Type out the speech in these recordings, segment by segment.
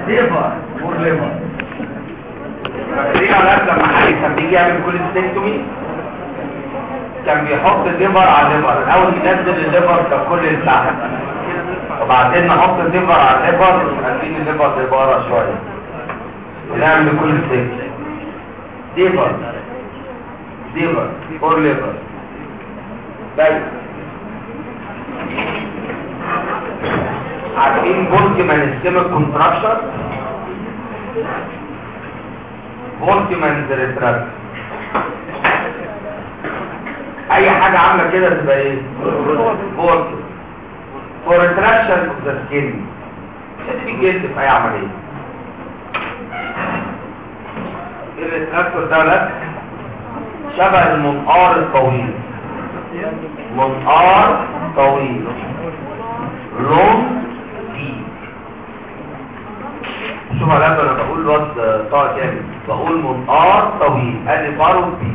ليفر مور ليفر فاكرين اولاد لما حد كان بيجي يعمل كل ستيكتومي كان بيحط الليفر على الليفر الاول ينزل الليفر ككل لتحت وبعدين نحط الليفر على الليفر عايزين الليفر لبره شويه ونعمل كل ستيك ليفر ليفر فور ليفر طيب عارفين بولتمان اسكيميك كونتراكشن بولتمان ريتراكت اي حاجة عاملة كده تبقى ايه بولت فور ريتراكشن اوف ذا سكين شد الجلد في اي عملية الريتراكتور ده لك شبه المنقار الطويل منقار طويل لون دي شوف على انا بقول الواد طه كامل بقول منقار طويل قال لي فارو بي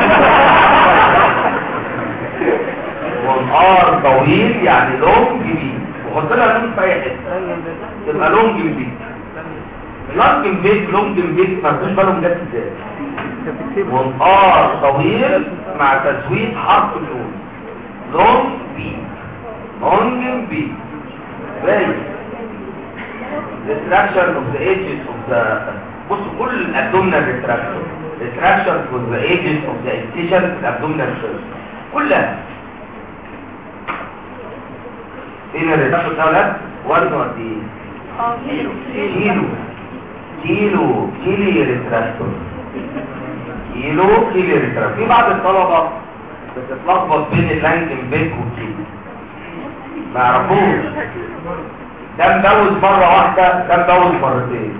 منقار طويل يعني لون جديد وحط لها لون في اي حته تبقى لون جديد لونج بيت لونج بيت ما فيش بالهم جت ازاي منقار طويل مع تزويد حرف اللون لونج بي لونج بي باين retraction of the edges of the بص كل الابdominal retraction retraction of the edges of the incision في الابdominal surface كلها فين الريتراكشن ده ولا وزنه قد ايه كيلو كيلو كيلي ريتراكتور كيلو كيلي ريتراكتور في بعض الطلبة بتتلخبط بين اللانجن بيك والكيلو ما يعرفوش ده مبوز مرة واحدة ده مبوز مرتين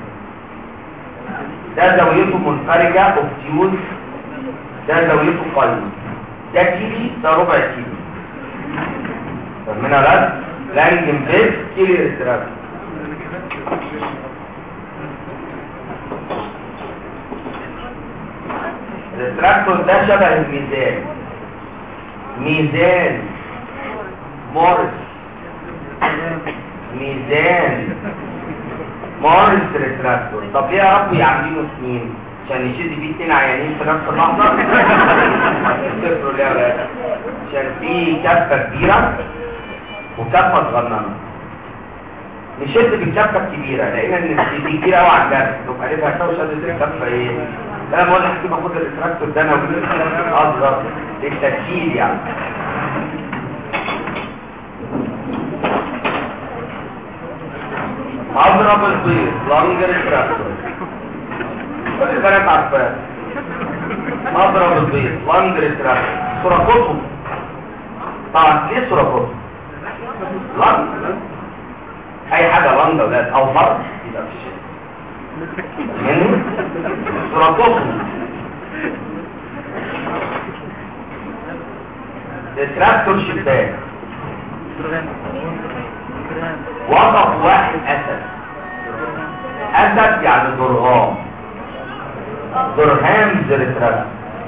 ده زاويته منفرجة اوبتيوز ده زاويته قلب ده كيلي ده ربع كيلي فمنها بس لانجن بيك كيلي ريتراكتور التراكتور ده شبه الميزان ميزان مارس ميزان مارس ريتراكتور طب ليه يا رب يعملينه سنين عشان يشد فيه اتنين عيانين في نفس اللحظه هتفتكروا ليه يا ولاد عشان في كفه كبيره وكفه صغننه نشد بالكفه الكبيره لقينا ان دي كبيره قوي على الجرح تبقى ليها توشه الكفه ايه لا بقول لك كيف اخد التراكتور ده انا اصغر للتسهيل يعني اضرب البيض لانجر التراكتور كل البنات عارفاه اضرب البيض لانجر التراكتور سرقته طبعا ليه سرقته لانج اي حاجه لانجر ولاد او فرد يبقى في الشيء من سرطوكم التراكتور شباك وقف واحد اسد اسد يعني درغام درهام زي التراكتور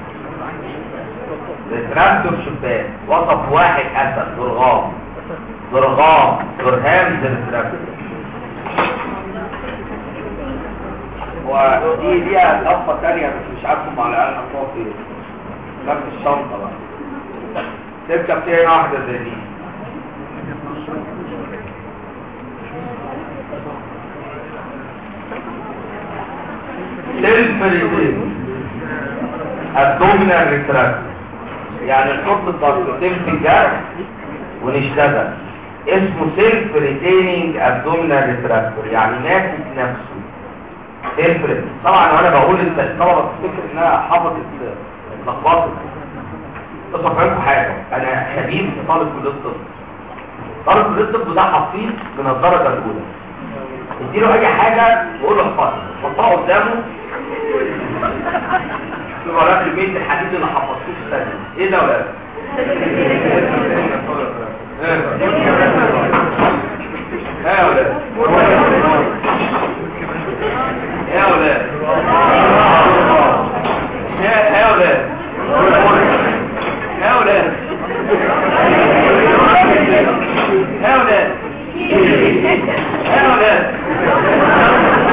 التراكتور شباك وقف واحد اسد درغام درغام درهام زي التراكتور ودي ليها لفه ثانيه بس مش عارفهم على الاقل حطوها فين نفس الشنطه بقى تركب تاني واحده زي دي سيلف ريتين الدومينال ريتراكت يعني نحط الضغطتين في الجرح ونشتغل اسمه سيلف ريتيننج ابدومينال ريتراكتور يعني ماسك نفسه تفرق طبعا وانا بقول الطلبه تفتكر انها حفظت لخبطت بس افهمكم حاجه انا حبيب في طالب كليه الطب طالب كليه الطب ده حفيظ من الدرجه الاولى اديله اي حاجه وقول له احفظها حطها قدامه يبقى راجل البيت الحديد اللي حفظتوه في السنه ايه ده ولا ايه يا ولاد يا ولاد يا يا ولاد يا ولاد يا ولاد يا ولاد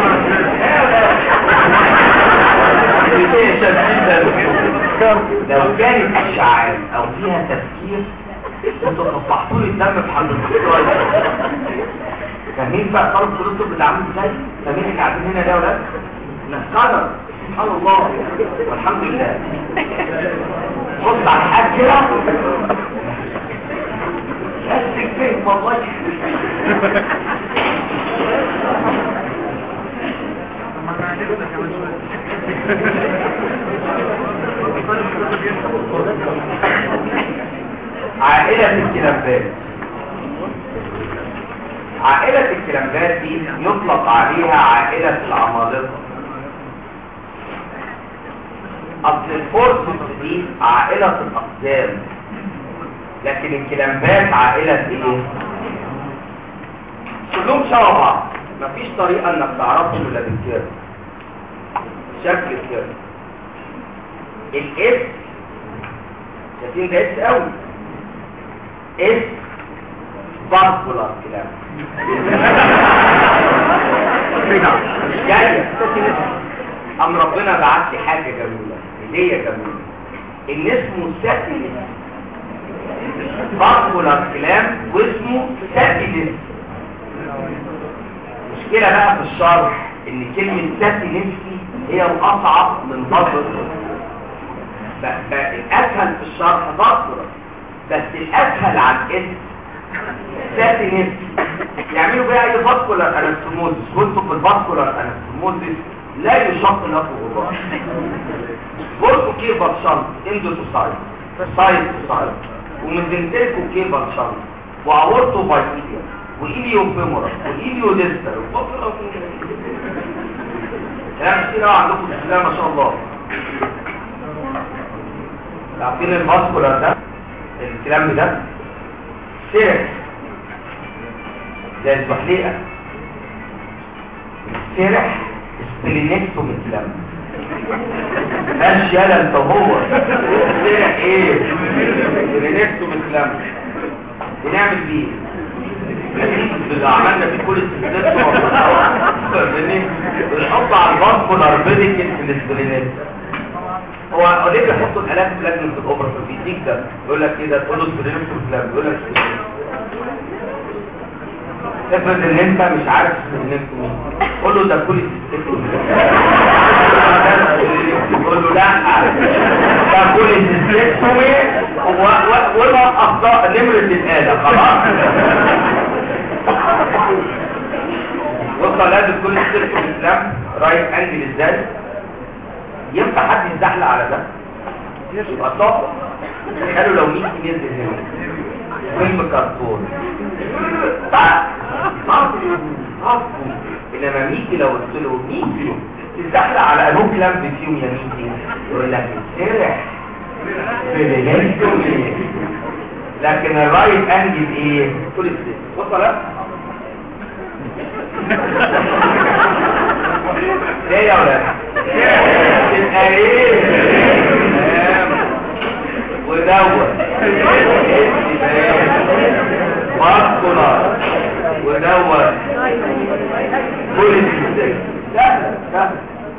لو كانت اشعاعات او فيها تفكير انتوا صفحتوا لي الدم في حمل الدكتور فاهمين بقى طلب الدكتور بتعمل ازاي فاهمين احنا قاعدين هنا ليه يا ولاد نتقدر سبحان الله والحمد لله بص على الحاج كده بس كفايه والله عائلة الكلامبات عائلة الكلامبات دي يطلق عليها عائلة العمالقة اصل الفورسس دي عائلة الاقدام لكن الكلامبات عائلة ايه كلهم شبه بعض مفيش طريقة انك تعرفهم الا بالكيرف شكل الكيرف الاس شايفين ده اس قوي اس باسكولار كلام مش جايه ام ربنا بعت لي حاجه جميله هديه جميله اللي اسمه ساتيلس باسكولار كلام واسمه ساتيلس مشكله بقى في الشرح ان كلمه ساتيلس هي الاصعب من باسكولار الاسهل في الشرح باسكولار بس الاسهل عن اسم ساتينس يعملوا بقى اي باسكولار انستموزس كنتوا في الباسكولار انستموزس لا يشق له غبار بوركو كيربال شنط اندوتوسايد سايد سايد وميزنتريكو كيربال شنط واورتو بايتيا وايليو فيمورا وايليو ديستر كلام كتير قوي عندكم بسم الله ما شاء الله عارفين الباسكولار ده الكلام ده سرح زي الزحليقة سرح سبلينكتو من الكلام ماشي يالا انت هو سرح ايه سبلينكتو من الكلام بنعمل بيه اللي عملنا في كل السبلينكتو بنحط على الباسكولار بيديكت في السبلينكتو هو ليه بيحطوا الالات في لجنه الاوبرا في الفيزيك ده يقول لك كده تقول له سبريمتر فلان يقول لك افرض ان انت مش عارف سبريمتر مين قول له ده كل يقول له لا ده كل سيستمي وما اخطاء نمره الاله خلاص وصل لازم كل سيستم اسلام رايت انجل ازاي ينفع حد يتزحلق على ده يبقى صعب قالوا لو 100 جنيه نزل هنا فيلم كرتون صعب صعب صعب انما ميكي لو قلت له ميكي تتزحلق على انو كلام فيهم يا ميكي يقول لك سرح لكن الرايت انجل ايه كل السيستم وصل ليه يا ولاد تبقى ايه ودوت ماسكولار ودوت كل ازاي سهل سهل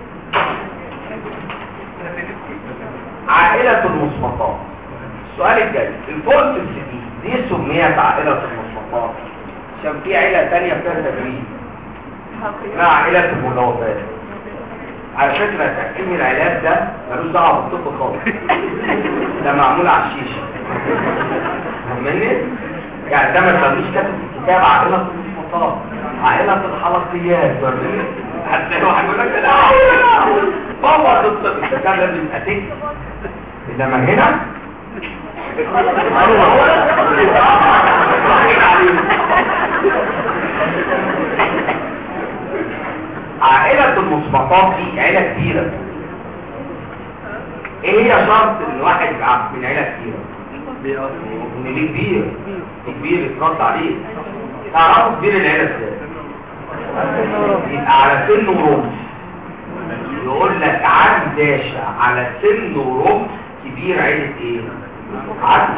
عائلة المصمطات السؤال الجاي الفورس دي دي سميت عائلة المصمطات عشان في عيلة تانية فيها تدريب اسمها عائلة المجاوبات على فكرة تحكيم العلاج ده ملوش دعوه بالطب خالص ده معمول على الشيشة فاهمني؟ يعني ده ما تلاقيش كاتب في الكتاب عائلة المصمطات عائلة الحلقيات فاهمني؟ هتلاقي واحد يقول لك لا بابا الطب الكتاب لازم يبقى تكتب انما هنا عائلة المصبطات دي عيلة كبيرة ايه هي شرط ان واحد يبقى من عيلة كبيرة ان ليه كبير كبير يترد عليه تعرفوا كبير العيلة ازاي يبقى على سن ورمح يقول لك عن داشة على سن ورمح كبير عيلة ايه عدل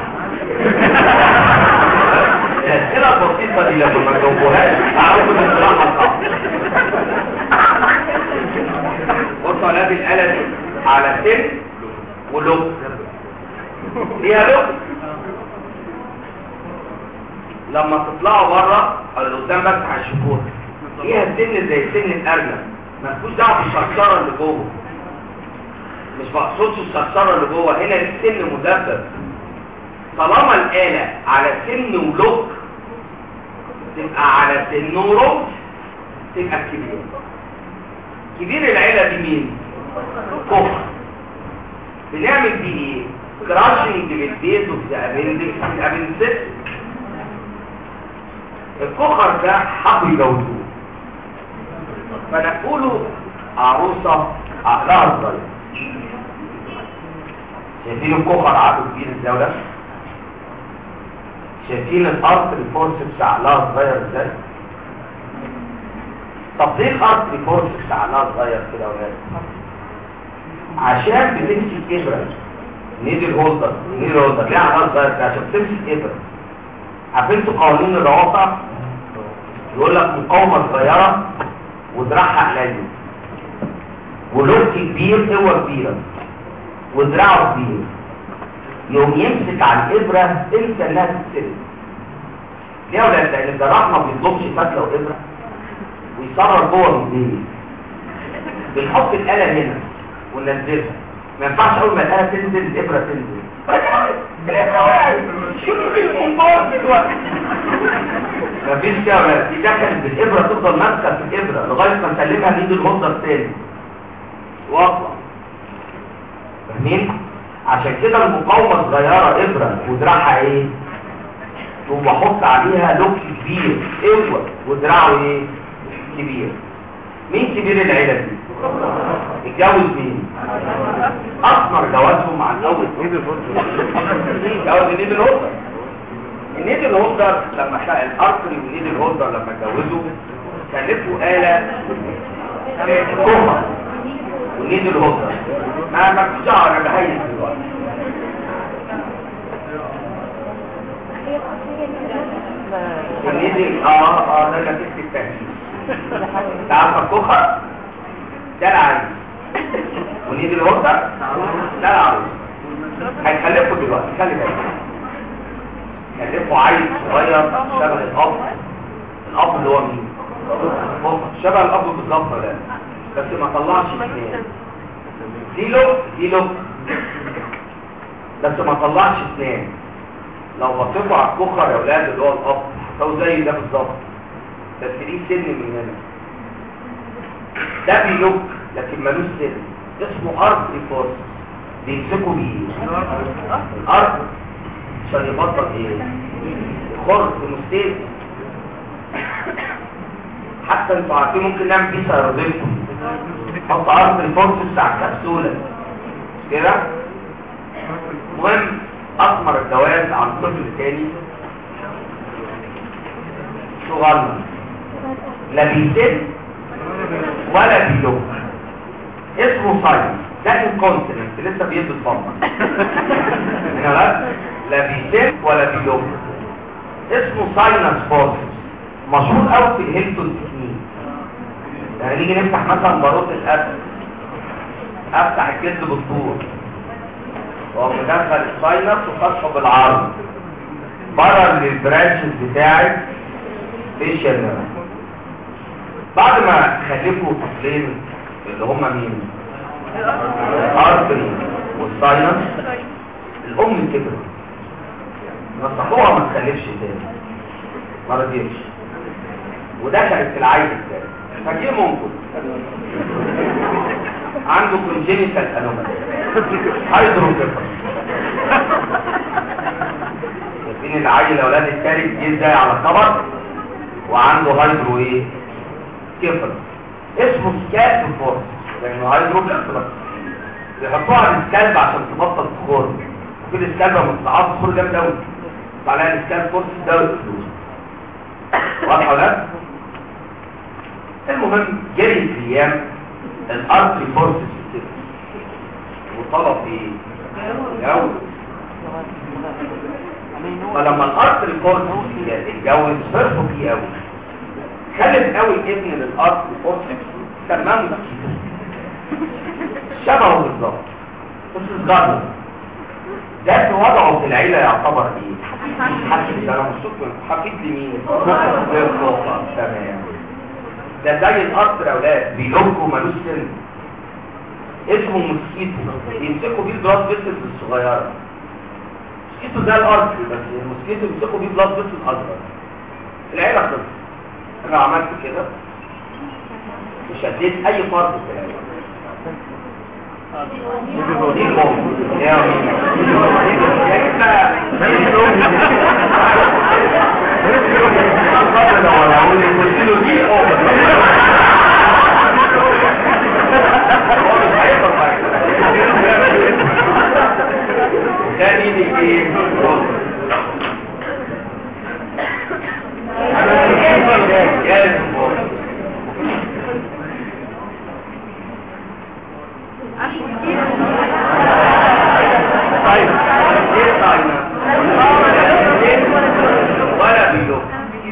الاسئله البسيطه دي لما ما تجاوبوهاش تعرفوا ان الصراحه صعب بصوا على هذه الاله دي على سن ولب ليها لوك لما تطلعوا بره او اللي قدام بس هيشوفوها فيها سن زي سن الارنب ما تكونش دعوه بالشرشره اللي جوه مش بقصدش الشرشره اللي جوه هنا دي سن مدبب طالما الآلة على سن ولوك تبقى على سن ورمح تبقى كبير كبير العيلة دي مين؟ كفر بنعمل دي ايه؟ كراشنج للبيت وفي ابندكس في ابندكس الكخر ده حبوا يجوزوه فنقوله عروسة عقلها صغير شايفين الكخر عقله كبير الدولة شايفين الارض الفورسكس عقلها صغير ازاي طب ليه الارض الفورسكس عقلها صغير كده ولاد عشان بتمسك ابره نيدل هولدر نيدل هولدر ليه عقلها صغير كده عشان بتمسك ابره عارفين انتوا قوانين الروافع يقول لك مقاومه صغيره ودراعها قليل ولوك كبير قوه كبيره ودراعه كبير يوم يمسك على الابره انسى انها تتسلم ليه يا ولاد لان الجراح ما بيطلبش فتله وابره ويصرر جوه من بنحط الاله هنا وننزلها ما ينفعش اول ما الاله تنزل الابره تنزل مفيش كده ولا في دخل بالابره تفضل ماسكه في الابره لغايه ما نسلمها لايد الهولدر تاني واطلع فاهمين عشان كده المقاومه صغيره ابره ودراعها ايه وبحط عليها لوك كبير قوه ودراعه ايه كبير مين كبير العيله دي اتجوز مين اثمر جوازهم عن اول جواز النيد الهولدر النيد الهولدر لما شاء الارتري والنيد الهولدر لما اتجوزوا كلفوا آلة كوما والنيد الهولدر ما ما فيش دعوه انا بهيئ دلوقتي النيد اه اه ده نتيجه التهيئ انت عارفه الكوخه ده العريس ونيجي الوردة ده العروس هيخلفوا دلوقتي خلي بالك خلفوا عيل صغير شبه الاب الاب اللي هو مين شبه الاب بالظبط ده بس ما طلعش اثنين دي لوك دي لوك بس ما طلعش اثنين لو بصيتوا على الكخر يا اولاد اللي هو الاب هتلاقوا زي ده بالظبط بس ليه سن من هنا ده بيلوك لكن ملوش سن اسمه ارض ريفورس بيمسكوا بيه الارض عشان يبطل ايه خرق مستيل حتى انتوا عارفين ممكن نعمل بيه سيروديكتوم نحط ارض ريفورس بتاع الكبسوله كده المهم اثمر الجواز عن طفل تاني صغير لا بيسد ولا بيلوك اسمه ساينس ده انكونتيننت لسه بيدي الفضل هنا لا لا بيسد ولا بيلوك اسمه ساينس فورس مشهور قوي في الهيلتون تكنيك يعني نيجي نفتح مثلا باروت الاسد افتح الجلد بالطول واقوم مدخل الساينس وفتحه بالعرض بره البرانشز بتاعي فيشل نيرف بعد ما خلفوا طفلين اللي هم مين الارتري والساينس الام كبرت نصحوها ما تخلفش تاني ما رضيتش ودخلت في العيل الثاني فجه ممكن عنده كونجينيتال انومالي هيدروكيفر شايفين العيل اولاد الثالث جه ازاي على الخبر وعنده هيدرو ايه كفر اسمه سكالب فورس لانه هيدرو كفر يحطوها على السكالب عشان تبطل تخور وفي السكالب لما تتعاطى تخور جامد قوي طالع السكالب فورس ده فلوس واضحه ولا المهم جري الايام الارتري فورس وطلب ايه جو فلما الارتري فورس اتجوز فرحوا فيه قوي خلف قوي ابن للارض فورسكس سماه شبهه بالظبط بس صغير ده في وضعه في العيلة يعتبر ايه حفيد ده انا مبسوط من حفيد لمين للكوكا تمام ده زي القطر يا اولاد بيلوكوا ملوش سن اسمه موسكيتو يمسكوا بيه البلاد فيسلز الصغيره موسكيتو ده الارض بس الموسكيتو يمسكوا بيه بلاد فيسلز اصغر العيله خلصت انا عملت كده وشديت اي فرد في العيله دي الام يا تاني دي ايه طيب ايه طيب ولا بيلوك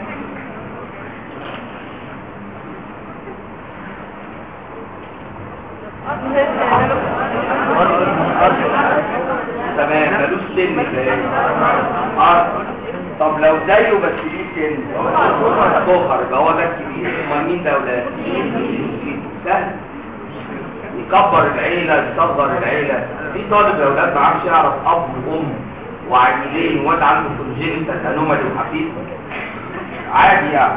تمام ملوش سن زي اه طب لو زيه بس ليه سن كوخر يبقى هو ده الكبير امال مين ده ولا سهل يكبر العيلة يصغر العيلة في طالب يا اولاد ما عارفش يعرف اب وام وعيلين وواد عنده كونجينيتال انومالي وحفيد عادي يعني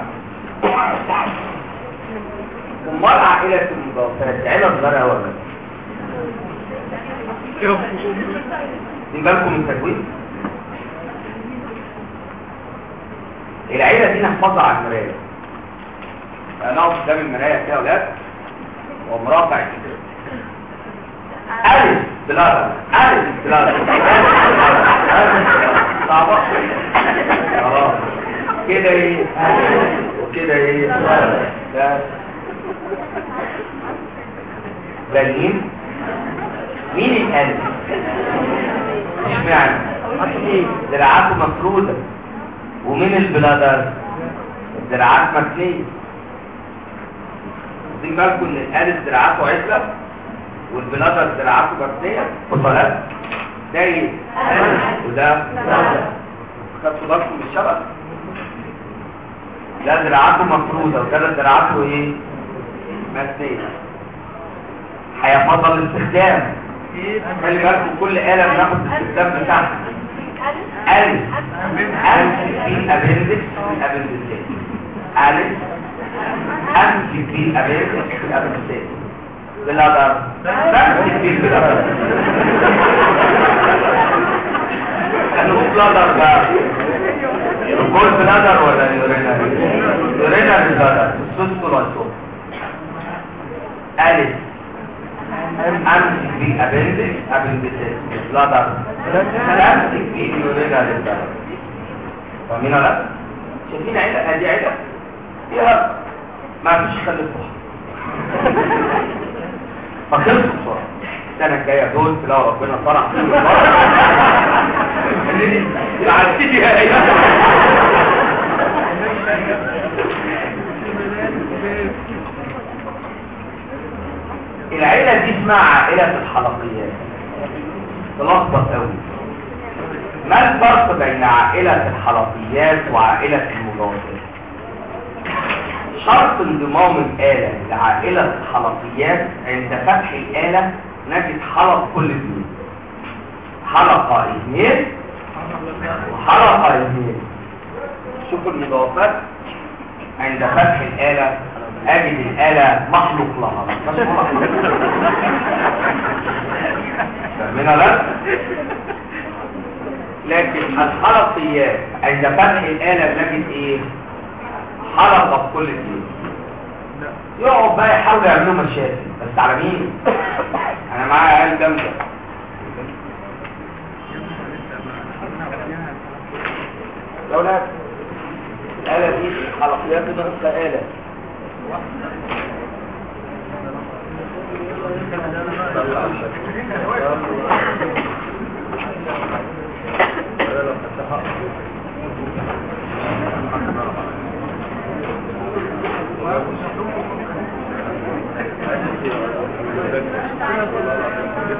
امال عائلة المضافات عيلة صغيرة ولا من بالكم من التكوين العيلة دي نحفظها على المراية انا اقف قدام المراية كده يا اولاد ومرافع كده ألف بلادر ألف بلادر صعبة خلاص كده ايه وكده ايه ده ده مين مين الألف اشمعنى دراعاته مفرودة ومين البلادر الدراعات مكنية واخدين بالكم ان الألف دراعاته عزلة والبلادر دراعاته مكنية وصلات ده ايه وده خدتوا بالكم من الشبك ده دراعاته مفرودة وده دراعاته ايه مكنية هيفضل الاستخدام خلي بالكم كل آلة بناخد الاستخدام بتاعها ألف ألف في أبندكس في أبندكس ألف أمسك في الأبندكس في الأبندكس بالأدر بمسك في بالأدر خلوه بلادر بقى الكل بلادر ولا يورينا يورينا بالبلادر السوس ولا السوس ألف امسك في ابندكس ابندكس بلادر امسك في يورينا للبلد فاهمين ولا لا شايفين عيله ادي عيله فيها ما فيش خلف فخلصوا بسرعه السنه الجايه دول تلاقوا ربنا فرح فيهم العسيدي هي العيلة دي اسمها عائلة الحلقيات تلخبط قوي ما الفرق بين عائلة الحلقيات وعائلة المضافات شرط انضمام الآلة لعائلة الحلقيات عند فتح الآلة نجد حلق كل اثنين حلقة اثنين وحلقة اثنين شوفوا المضافات عند فتح الآلة اجد الآلة مخلوق لها مش مخلوق فاهمين لا لكن الحلقيات عند فتح الآلة نجد ايه حلقة في كل اثنين يقعد بقى يحاول يعملوا مشاكل بس على مين انا معايا عيال جامده يا ولاد الآلة دي الحلقيات دي ناقصة آلة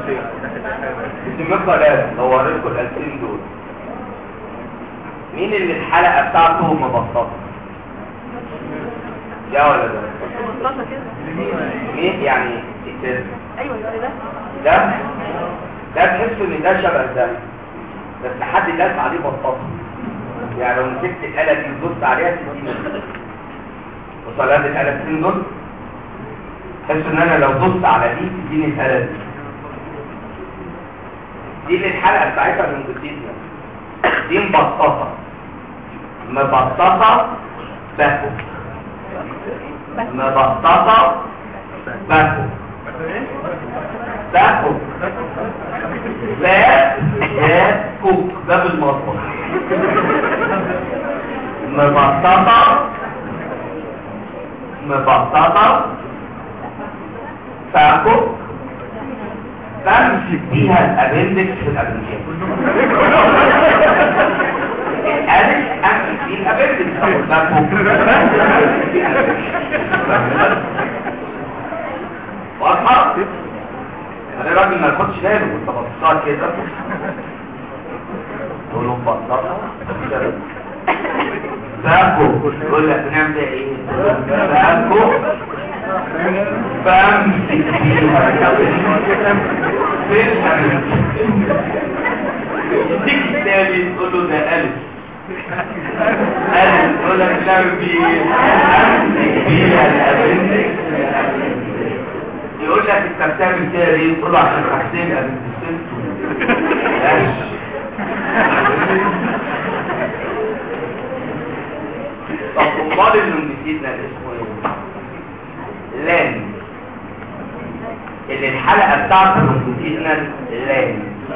بسمكة لا لو وريتكم الألفين دول مين اللي الحلقة بتاعته مبسطة يا ولا ده مبسطة كده مين يعني التاني ايوه يبقى ده ده ده تحس ان ده شبه ده بس حد داس عليه بطاطا يعني لو مسكت الآلة دي ودوست عليها تديني وصل هذه الآلة الاتنين دول تحس ان انا لو دوست على دي تديني الآلة دي دي اللي الحلقة بتاعتها من جديدنا دي مبسطة مبسطة باكو مبسطة باكو باكو باب باب كوك باب المطبخ مبسطة مبسطة باكو بمسك بيها الابندكس في الابندكس الالف امسك بيه الابندكس طب باكو واضحة؟ انا راجل ما ياخدش باله وانت بصار كده تقول له بطلها باكو يقول لك بنعمل ايه باكو بمسك فيها يديك التالي تقول له ده ألف ألف تقول لك نعمل بيه أمسك فيها الأبندكس يقول لك انت بتعمل كده ليه تقول له عشان حسين قبل ماشي طب امال اللونجيتيدنا اسمه ايه لان اللي الحلقه بتاعت اللونجيتيدنا لان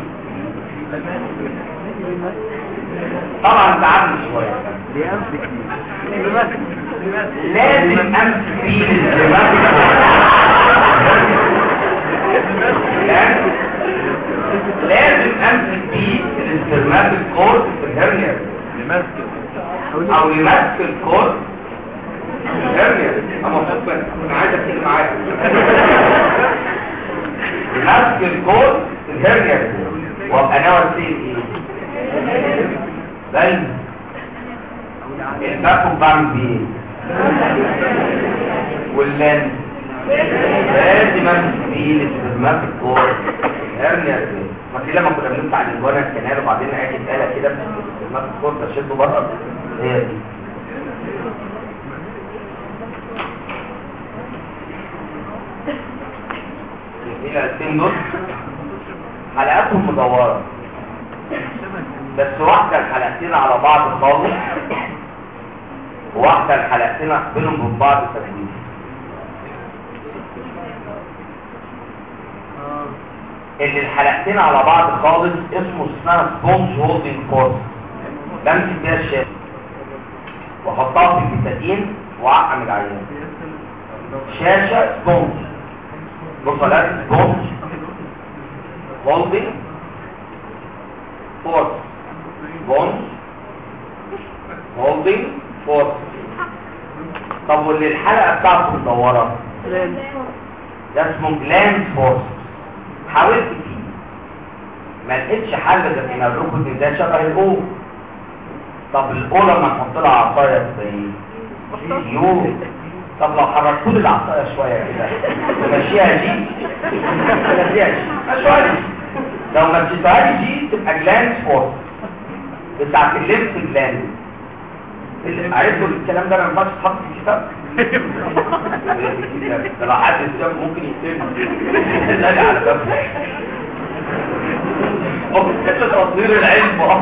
طبعا تعبني شويه لازم امسك فيه لازم لازم امسك فيه الاسترمات الكورد في الهرنيا او يمسك الكورد في الهرنيا اما خد بالك انا عايز اتكلم معاك يمسك الكورد في الهرنيا وابقى ناوي اسيب ايه بل الباكو بعمل بيه واللان لازم امسك بيه الاسترمات الكورد هرنيا ما في لما كنا بنفتح الجوانا الكنال وبعدين نعيد الآلة كده ما تكون تشده بره هي دي الى الاتنين دول حلقاتهم مدورة بس واحدة الحلقتين على بعض خالص وواحدة الحلقتين بينهم وبين بعض تسليم اللي الحلقتين على بعض خالص اسمه اسمها سبونج هولدنج كورس بمسك بيها الشاشه واحطها في البتادين واعقم العيان شاشه سبونج بصلات سبونج هولدنج فورس سبونج هولدنج فورس طب واللي الحلقه بتاعته مدوره ده اسمه جلاند فورس حاولت فيه ما لقيتش حل غير ان اقول ان ده شبه الاو طب الاو لما نحط لها عصايه زي يو طب لو حركت لي العصايه شويه كده تمشيها دي تمشيها دي شويه لو مشيتها لي دي تبقى جلاند فورس بتاعت الليمف جلاند عرفتوا الكلام ده ما ينفعش تحط في الكتاب ده لو حد الكتاب ممكن يقتلني لا على باب كده تصوير العلم اه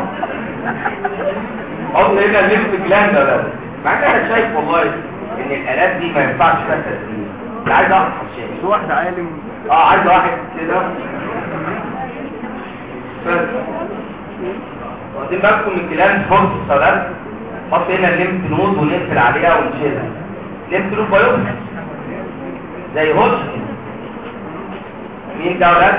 حط هنا الليمف جلاند ده مع ان انا شايف والله ان الالات دي ما ينفعش فيها تسليم اللي عايز اعرف الشيء مش واحد عالم اه عايز واحد كده بس واخدين بالكم من كلام فورس الصلاه حط هنا الليمف نود ونقفل عليها ونشيلها ليمف نود بايوبسي زي هوتشكن مين ده ولاد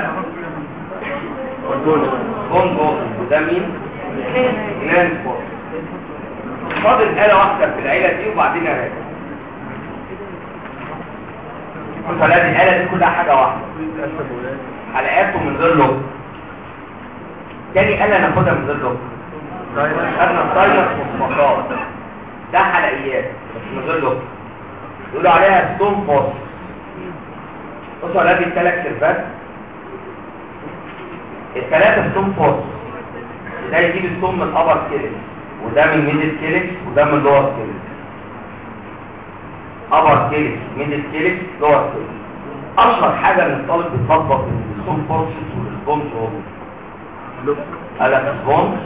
بون بون وده مين جنان فورس فاضل آلة واحدة في العيلة دي وبعدين اراجع بص على دي الآلة دي كلها حاجة واحدة حلقاته من غير لوك تاني آلة ناخدها من غير لوك خدنا السايلنس والمقاط ده حلقيات بس من غير لوك يقولوا عليها ستون فوس بصوا على دي الثلاث كيرفات الثلاثة ستون فوس ده يجيب الستون من ابر كيلكس وده من ميدل كيلكس وده من لور كيلكس ابر كيلكس ميدل كيلكس لور كيلكس اشهر حاجه ان الطالب بيتلخبط بين الستون فورسز والسبونج هو قال لك سبونج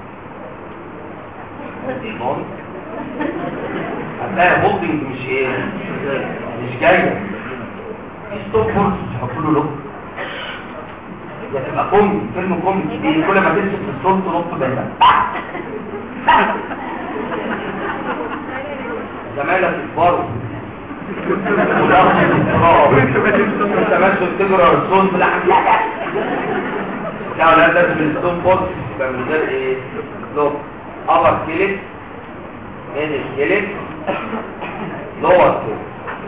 سبونج هتلاقي هولدنج مش ايه مش جايه في ستون فورسز يحطوا له لوك يا تبقى كومي فيلم كومي دي كل ما تمسك في الصوت تنط بينها زمايلك يكبروا انت ماشي تجرى الصوت بالعكس لا لا لازم الستون بوكس يبقى من غير ايه لوك ابر كيلك ميدل كيلك لور كيلك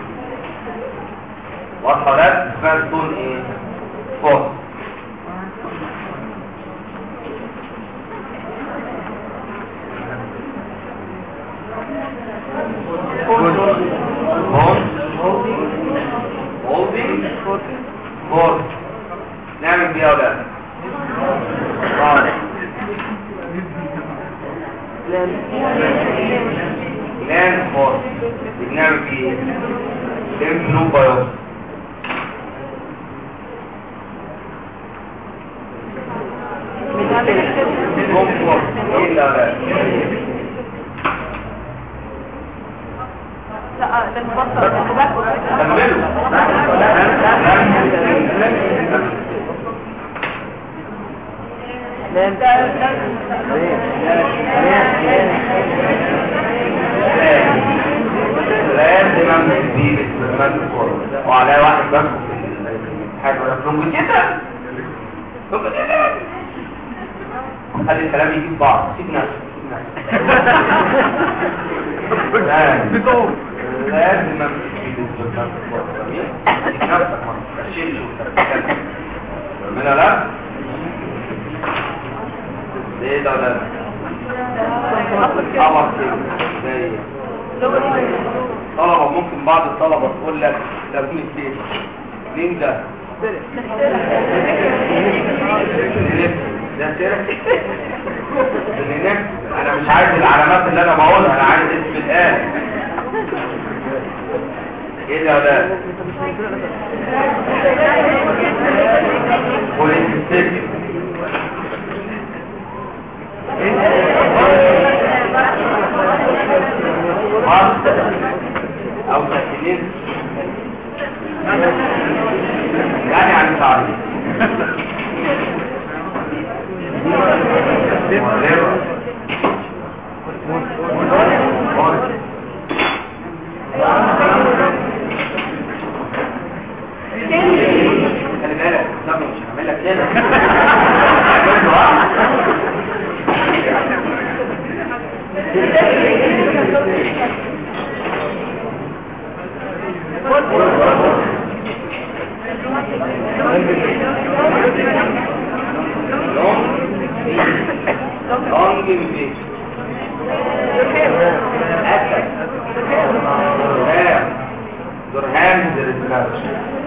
واضحه ولا اسمها ستون ايه بوكس هولدنج فور نعمل بيها ولا لان فور بنعمل بيه لم نو بايوس كومفورت ايه لا لا لا ده المبطل لازم امسك بيه باستخدام الكورة وعلى واحد بس حاجة ولا فلوم كده فلوم كده خلي الكلام يجيب بعض سيب نفسك سيب نفسك لازم لازم امسك بيه باستخدام الكورة جميل سيب نفسك ما تشيلش وتتكلم من لا ليه ده ولا قمر كده زي طلبة ممكن بعض الطلبة تقول لك ده مين السيف مين ده ده سيرك لأنك انا مش عايز العلامات اللي انا بقولها انا عايز اسم الآن ايه ده ده والانتستيك مصر او ساكنين يعني عن تعريف خلي بالك ده مش هعمل لك كده هعمل له واحد. long invasion أسد درهام درهام درهام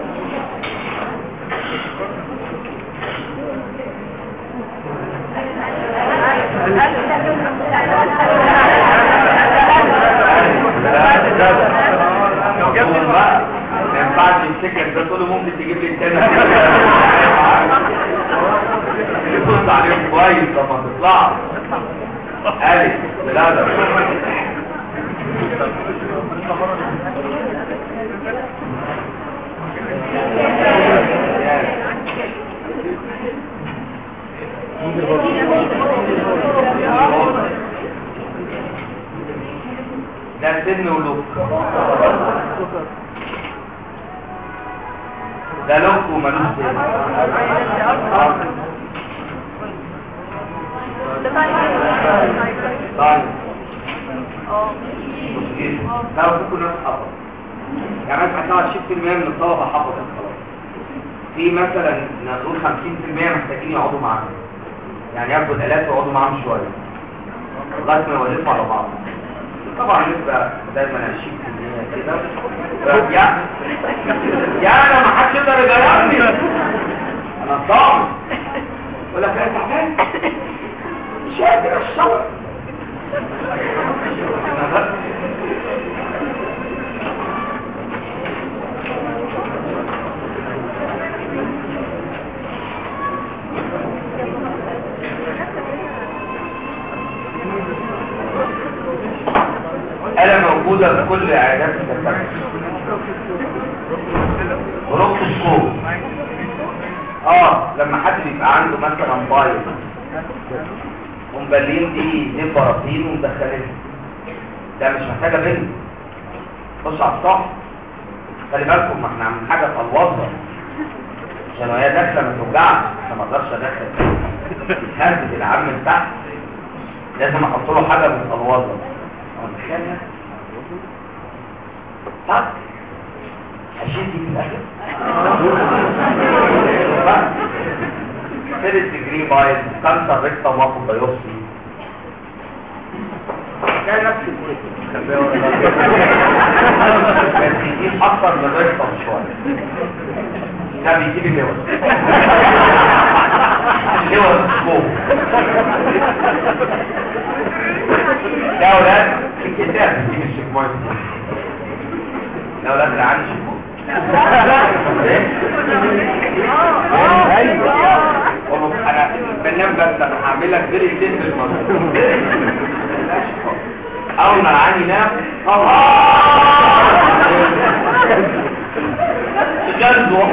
ما ينفعش السكر ده تقول له ممكن تجيب لي التاني يبص عليهم كويس لما تطلع ألف بالأدب ده سن ولوك ده لوك وملوش سن طيب مشكلة لو كل ناس أفضل يعني مثلا 20% من الطلبه حفظت خلاص في مثلا نقول 50% محتاجين يقعدوا معانا يعني ياخدوا الالات ويقعدوا معاهم شويه لغايه ما يولفوا على بعض طبعا نسبه دايما 20% كده يعني يعني ما حدش يقدر يجربني انا ضامن ولا كان تعبان مش قادر الشغل ألا موجودة في كل عيادات التفكير بروكسكوب اه لما حد بيبقى عنده مثلا بايظ ومبلين دي دي براطين ومدخلينها ده مش محتاجه بنت خش على الصح خلي بالكم ما احنا عاملين حاجه في الوظه عشان وهي داخله ما توجعش عشان ما اقدرش ادخل هزت العم من تحت لازم احط له حاجه من الوظه متخيلها طب هشيل دي في الاخر ثيرد ديجري بايل كانسر ريكتا واخد بايوبسي كان نفس بس يجيب اكتر من ريكتا شويه ده بيجيب اللوز اللوز فوق ده اولاد في كتاب بيجيب الشكماية ده اولاد اللي عندي شكماية انا بنام بس انا هعمل لك فيري سيمبل اول ما العين ينام جلده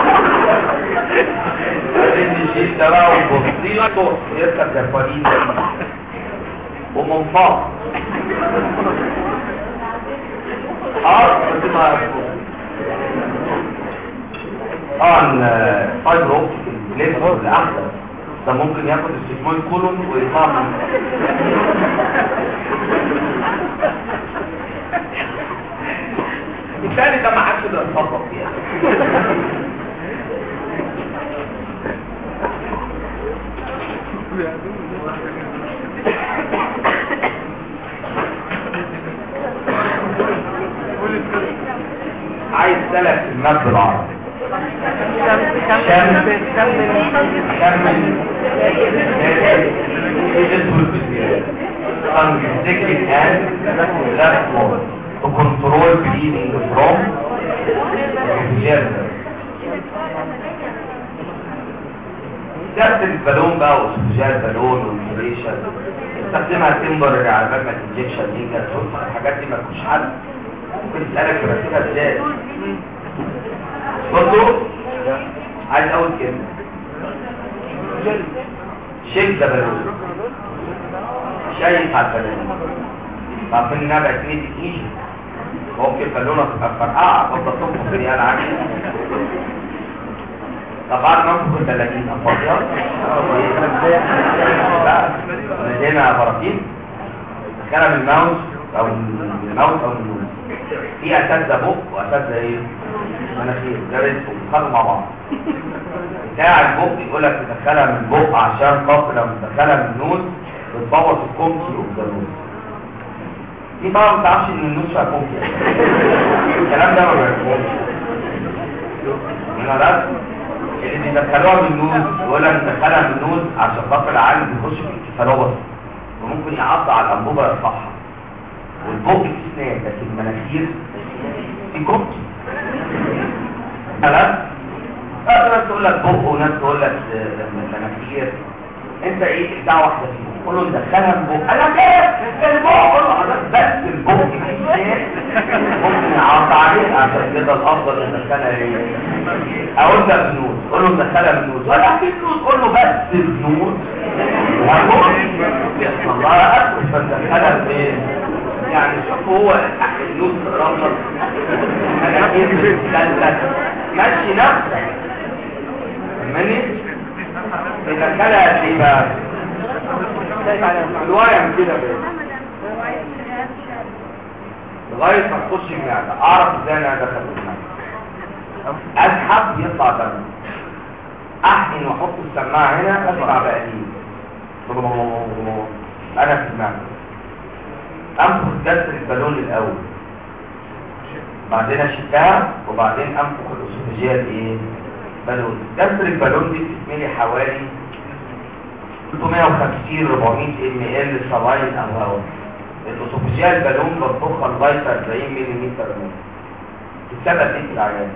بعدين الشيء ده بقى وبصيله يركب دفالين ومنفاق اه بس ما طبعا فايبر اوبتيك البليفر الاحدث ده ممكن ياخد السيجمويد كولون ويطلع من بالتالي ده ما حدش يقدر يتفضل فيها عايز ثلاث كلمات بالعربي كمل كمل Unrestricted and left forward to control bleeding from gender. نفس البالون بقى واستجاب بالون والانفليشن استخدمها تمبر على مجمع الانجكشن دي كانت الحاجات دي ما تكونش حل ممكن تسألك ترتبها ازاي برضو عايز اول كلمة شيك ده بالون شايف على البالون عارفين انها بقت ميد ايجي ممكن بالونة تبقى فرقعة تفضل تنفخ فيها العكس طبعا ننفخ البلالين افضل لدينا براكين كان من الماوس او من الماوس او من النوز في اساتذه بق واساتذه ايه مناخير ده رزق بيتخانقوا مع بعض بتاع البق يقول لك تدخلها من البق عشان خاطر لما تدخلها من النوز بتبوظ الكومكي والجلوس دي طبعا ما تعرفش ان النوز فيها كومكي الكلام ده ما بيعرفوش هنا ده اللي بيدخلوها من النوز يقول لك ندخلها من النوز عشان خاطر العالم بيخش في الكفالوبس وممكن يعض على الانبوبه يرفعها والبق في اسنان لكن المناخير في كومكي خلاص ناس تقول لك بق وناس تقول لك مناخير انت ايه بتاع واحده فيهم قول له ندخلها من بق انا كيف البق قول له حضرتك بس البق في اسنان ممكن يعض عليه عشان كده الافضل ندخلها ايه اقول لك بنوز قول له ندخلها بنوز ولا في بنوز قول له بس بنوز والله اكبر فندخلها بايه يعني شوف هو النوز رمض انا كيف بتتكلم ماشي نفسك فاهماني تدخلها ايه بقى الوايم كده بقى لغايه ما تخش المعده اعرف ازاي انا دخلت المعده اسحب يطلع دم احقن واحط السماعه هنا اسمع بقليل انا في المعده انفخ كسر البالون الاول بعدين اشدها وبعدين انفخ الاسوفاجيه الايه بالون كسر البالون دي بتتملي حوالي 350 400 ام ال صلاين او هواء الاسوفاجيه البالون بنفخها لغايه 40 ملم السبب ايه في العيان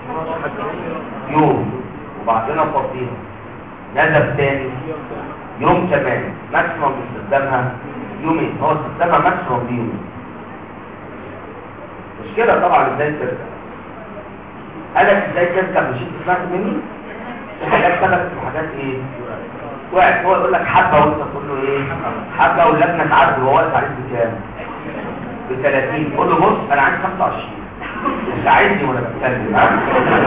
يوم وبعدين افضيها نزف تاني يوم كمان ماكسيموم استخدامها يومين هو استخدامها ماكسيموم بيوم مش كده طبعا ازاي ترجع قالك ازاي ترجع مش انت سمعت مني في حاجات ثبتت وحاجات ايه وقعت هو يقول لك حبه وانت تقول له ايه حبه واللجنه تعدي وهو واقف عليك بكام ب 30 قول له بص انا عايز 25 ساعدني وانا بتكلم ها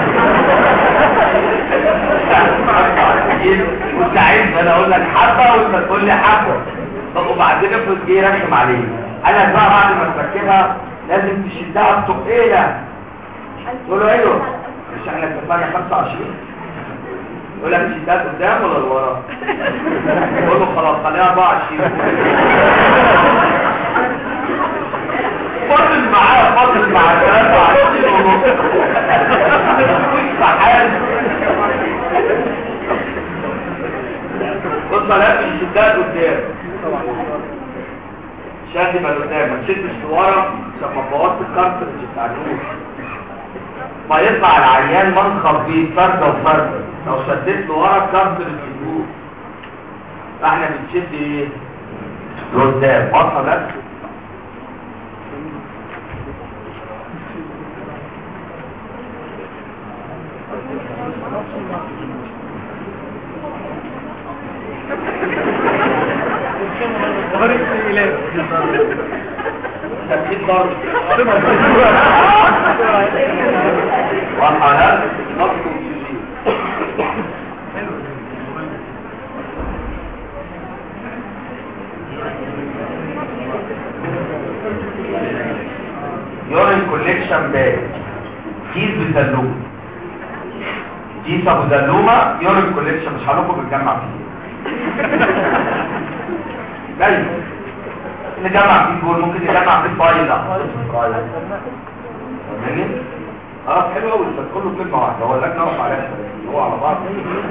وساعدني انا اقول لك حبه وانت تقول لي حبه طب وبعدين افرض جه رخم عليك انا بقى بعد ما تركبها لازم تشدها بتقيله تقول له ايوه مش احنا اتفقنا 25 يقول لك تشدها قدام ولا لورا يقول له خلاص خليها 24 فاضل معاه فاضل مع ثلاثة عشرين ونص صحيح بص لا مش شداد قدام شد يبقى قدام ما تشدش لورا عشان ما تبوظش الكارترج بتاع النور فيطلع العيان منخر بيه فرده وفرده لو شديت لورا الكارترج يدور فاحنا بنشد ايه لقدام واضحه بس تبكيت ضرب وحالات نقص يورين كوليكشن باك كيس بسلوم كيس ابو زلومه يورين كوليكشن مش هنخرج نتجمع فيه دايما نجمع فيه جول ممكن نجمع فيه فايلة فاهمني؟ خلاص حلو قوي بس كله كلمة واحدة هو لك نقف عليها هو على بعض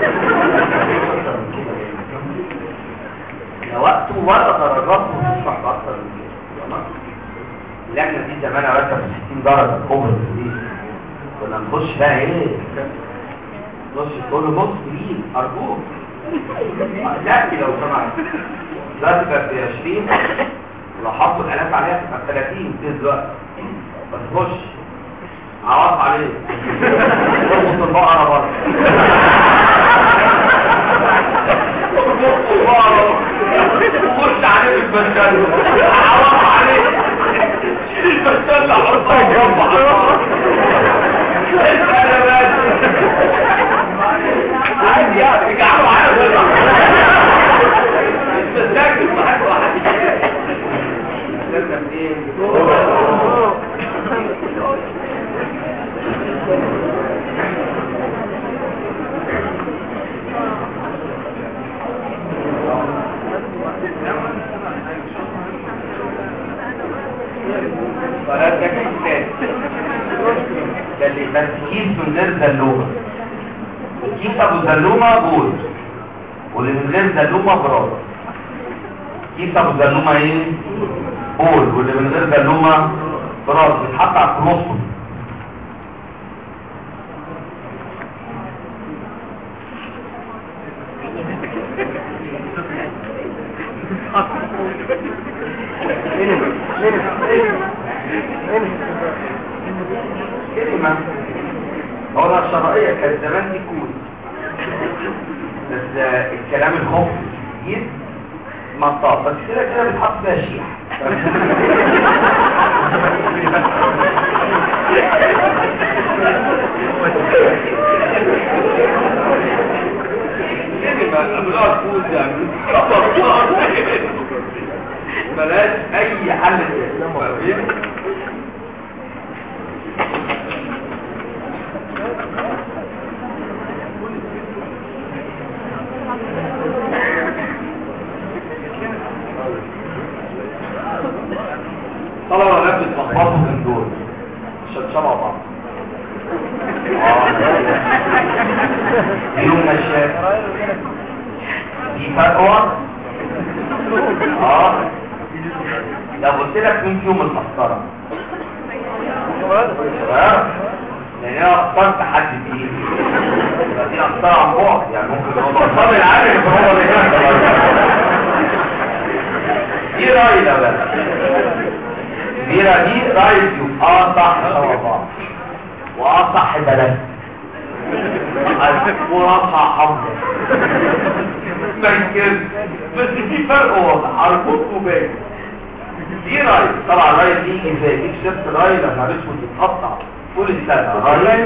لا وقت ولا درجات وتشرح بأكتر من كده تمام؟ اللجنة دي زمان ركب 60 درجة كوبر دي كنا نخش بقى ايه؟ نخش تقول له بص مين أرجوك لا لو سمحت دلوقتي بقت 20 لو حطوا الالاف عليها تبقى 30 دلوقتي بس خش عوض عليه اربط البقره بره اربط البقره وخش عليه بالبسل عوض عليه البسل حطها مربع اسال بس عادي يعني اجعله معايا تذاكر واحد واحد تذاكر ايه فلا تكتب ده اللي بس كيس من غير زلومه كيس ابو زلومه جول واللي من غير زلومه براس كيس ابو زلومه ايه بول واللي من غير زلومه براس بيتحط على الكروسوم كلمة هو الشرعية كانت زمان دي كود بس الكلام الخوف جيد مطاط بس كده كده بتحط فيها شيح كلمة بلاش كود يعني بلاش اي حل تاني يوم نشاف دي فرق واضح اه لو قلت لك مين فيهم المسطره صغيرة لان انا اخترت حد فيه يبقى دي اختار عن بعد يعني ممكن هو بطل العالم هو اللي هنا دي راي ده بقى كبيرة دي راي فيهم اه صح شبه بعض واه صح بلد ورفع حمضة ما يمكن بس في فرق واضح اربط وباقي دي راي طبعا راي دي ازاي دي شفت راي لما الاسود يتقطع كل السنة راي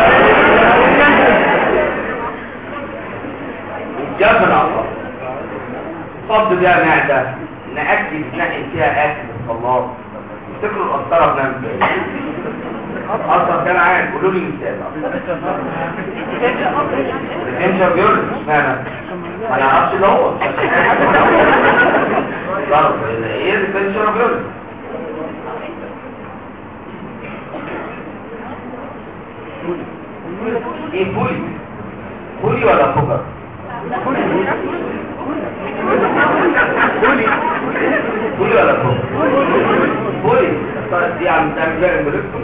والجبل العصر فضل بيها معدة نأكد نحن فيها أكل الصلاة افتكروا القسطرة بنام ازاي أصلا كان عاد قولوا لي مثال الانشا بيقول اشمعنى ما نعرفش ده هو ضرب ايه الانشا بيقول ايه بولي بولي ولا فوكر بولي ولا فوكر بولي طيب دي عم تعمل بيها امبريكتور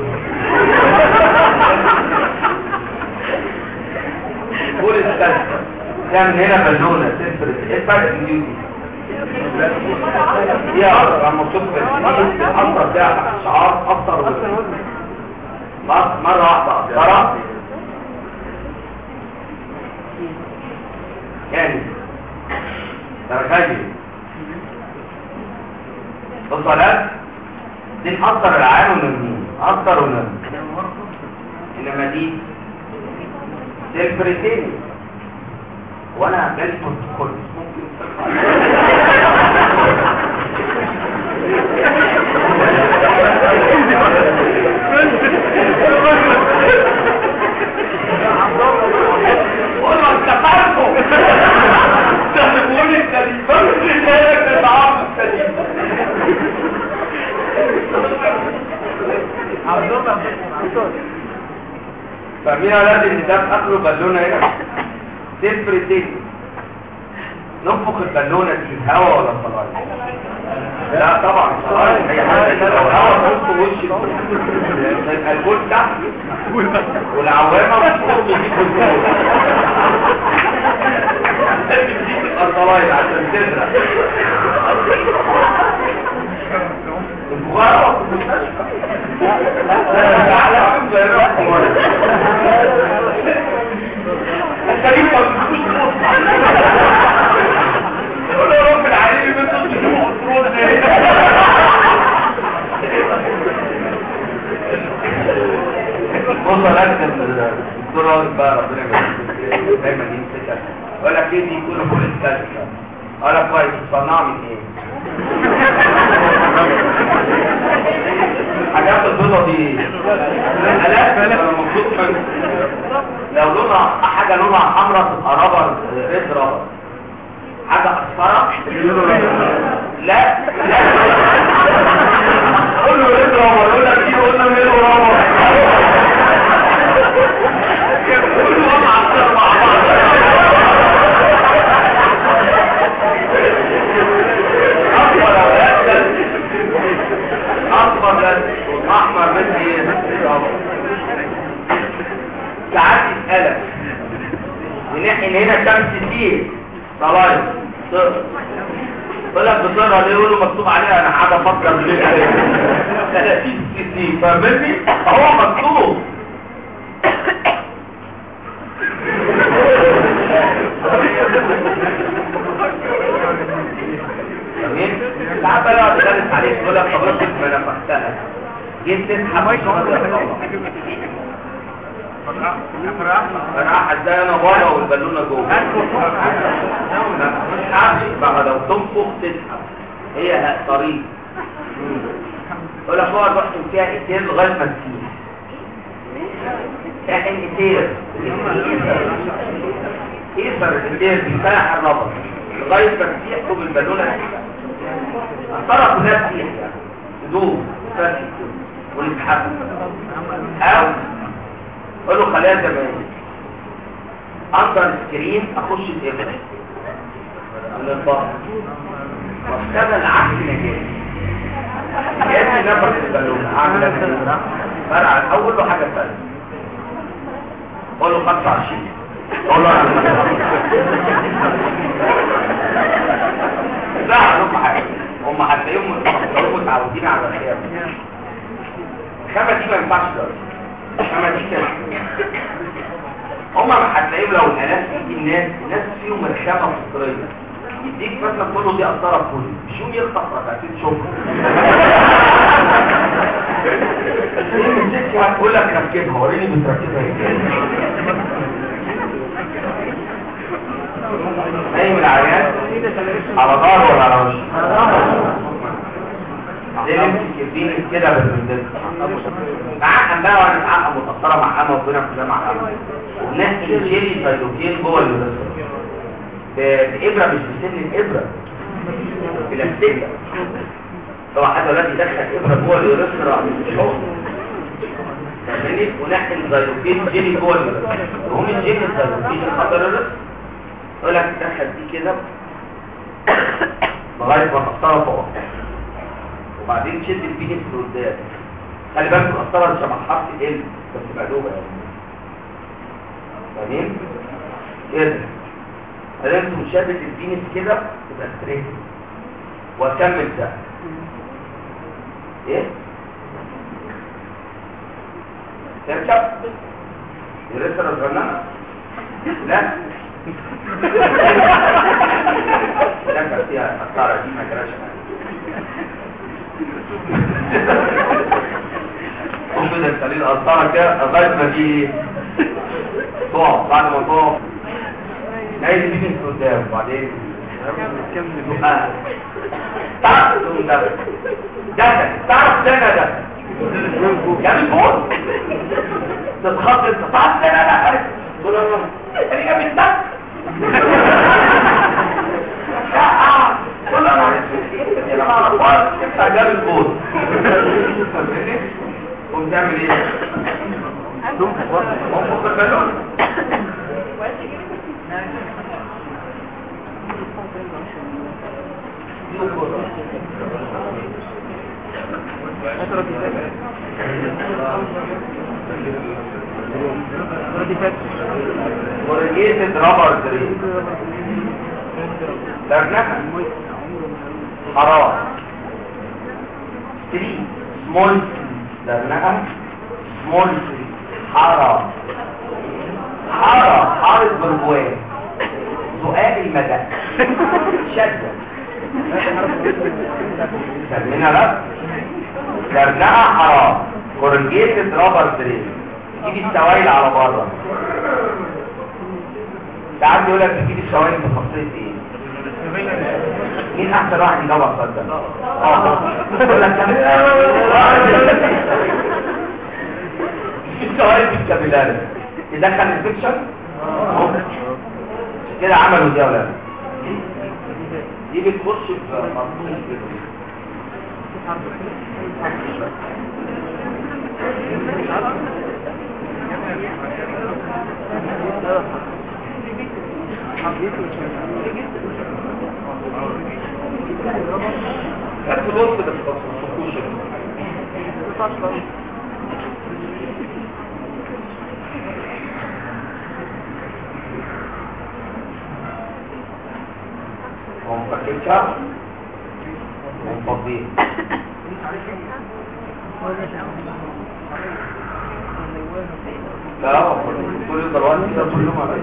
بولي استنى تعمل هنا بالونة تفرد ايه الفرق بين دي ودي دي اقرب عم مكتوب في الدي الاثر ده شعار اثر مرة واحدة اثرة يعني درجاتي بصلات دي الاثر العام والنمين اثر ونمين انما دي سيلفريتيني وانا جالي بروتوكول والله انت فارقه تهمون السليم فمن رجالك العام السليم فمين لازم ان ده في اخره بالونه هنا سيلفريتيني ننفخ البالونه دي هواء ولا صلايه لا طبعا صلايه هي حاجه لو الهواء نص وش يبقى البول تحت والعوامه فوق بيجيب الجول لازم دي تبقى صلايه عشان تزرع البخارة في المستشفى لا تعالى عم زي رأس انت ليه ما بتقولش يقول يا رب العالمين بنت تجيبوا مصروف ازاي بص ركز الدكتور راجل بقى ربنا يبارك دايما يمسكك يقول لك ايه دي كله كل الكلمه اقول لك كويس صنعها من ايه حاجات البيضة دي الاف انا مبسوط منه لو لونها حاجة لونها حمراء تبقى رابر ريد رابر حاجة اصفرة لا لا قول له ريد رابر يقول لك ايه قول له ميلو رابر قول له هم عصر مع بعض اصفر يا ولاد اصفر بس احمر بس ايه ساعات يسألك ونحن هنا شمس فيه صلاة صفر يقول لك بصيرها ليه يقولوا مكتوب عليها انا قاعد افكر ليه 30 60 فاهمني هو مكتوب جميل ساعات بقى يقعد يدرس عليك يقول لك خلاص ما نفختها جيت تسحب انا ازاي انا بره والبالونه جوه ما تسحبش بقى لو تنفخ تسحب هي طريق يقول لك اقعد واحكم فيها كتير لغايه ما تسيح احن كتير كيسر كتير بيفتح الربط لغايه ما تسيح طب البالونه الطرف كلها تسيح تدوب فتح ونسحبها او قول له خليها زمان اندر سكرين اخش الابره من الظهر واستنى العكس نجاح جاي نفس البالون اعمل انا فرع الاول له حاجه ثانيه قول له 25 قول له لا هم حاجه هم هتلاقيهم هم متعودين على الخيام الخامه دي ما ينفعش دلوقتي الخامه دي كده هم هتلاقيهم لو الناس دي الناس الناس فيهم رخامه فطريه يديك مثلا تقول له دي قطره كل مش يوم يخطف ركعتين شكر هتقول لك ركبها وريني بتركبها ازاي نايم العيان على ظهره ولا على وشه زي نمسك الدين كده بالبندل معقم بقى وانا اتعقم متأثرة مع حمى وبنا كلها مع حمى ونحكي الجيلي سيدوكين جوه اليوريثرا بإبرة مش بسن الإبرة بلاستيكة طبعا حد ولاد يدخل إبرة جوه اليوريثرا مش هو فاهمني ونحكي الزيدوكين جيلي جوه اليوريثرا وهم الجيلي الزيدوكين خطر اليوريثرا يقول لك تدخل دي كده لغاية ما تقطرها فوق وبعدين تشد البينس لقدام خلي بالك القسطره مش شبه حرف ال بس مقلوبه يعني فاهمين كده بعدين انتوا شدت البينس كده تبقى ستريت واكمل ده ايه تركب يرسل الغنانه لا لا كان فيها قطاره دي ما كانش قوم كده السليل قطعها كده لغايه ما دي تقع بعد ما تقع نايل دي من قدام وبعدين آه. تعرف تقوم ده ده تعرف ده ده جاب فوق تتخطط انت تعرف ده ده تقول له انا جاب الدك قول انا انا ما اعرفش تفتح جاب الفوق قوم تعمل ايه منفخ البالون ورجيت رابر دريم درنها حرام 3 سمول درنها سمول حرام حرام حارس بربوان سؤال المدى شدة سمينا لا درنها حرام كورنجيت رابر دريم تجيب السوائل على بره ساعات يقول لك تجيب السوائل في خاصيه ايه مين احسن واحد يجاوب على السؤال ده اه يقول لك السوائل في الكابيلاري يدخل انفكشن كده عملوا دي يا ولاد دي بتخش في مرضون الفيروس هاتوا الوصف ده في الخصوص هم فاكرين شهر هم فاضيين لا هو كل الضربات كده كلهم على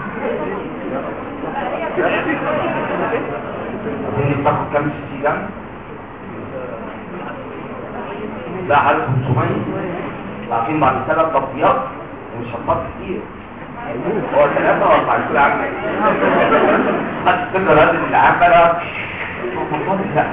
اللي بتاخد كام سي ده لا حاجه 500 عارفين بعد ثلاث تطبيقات ومش هتحط كتير هو ثلاثة ولا بعد كل عام خد الفكرة لازم اللي عام بقى لا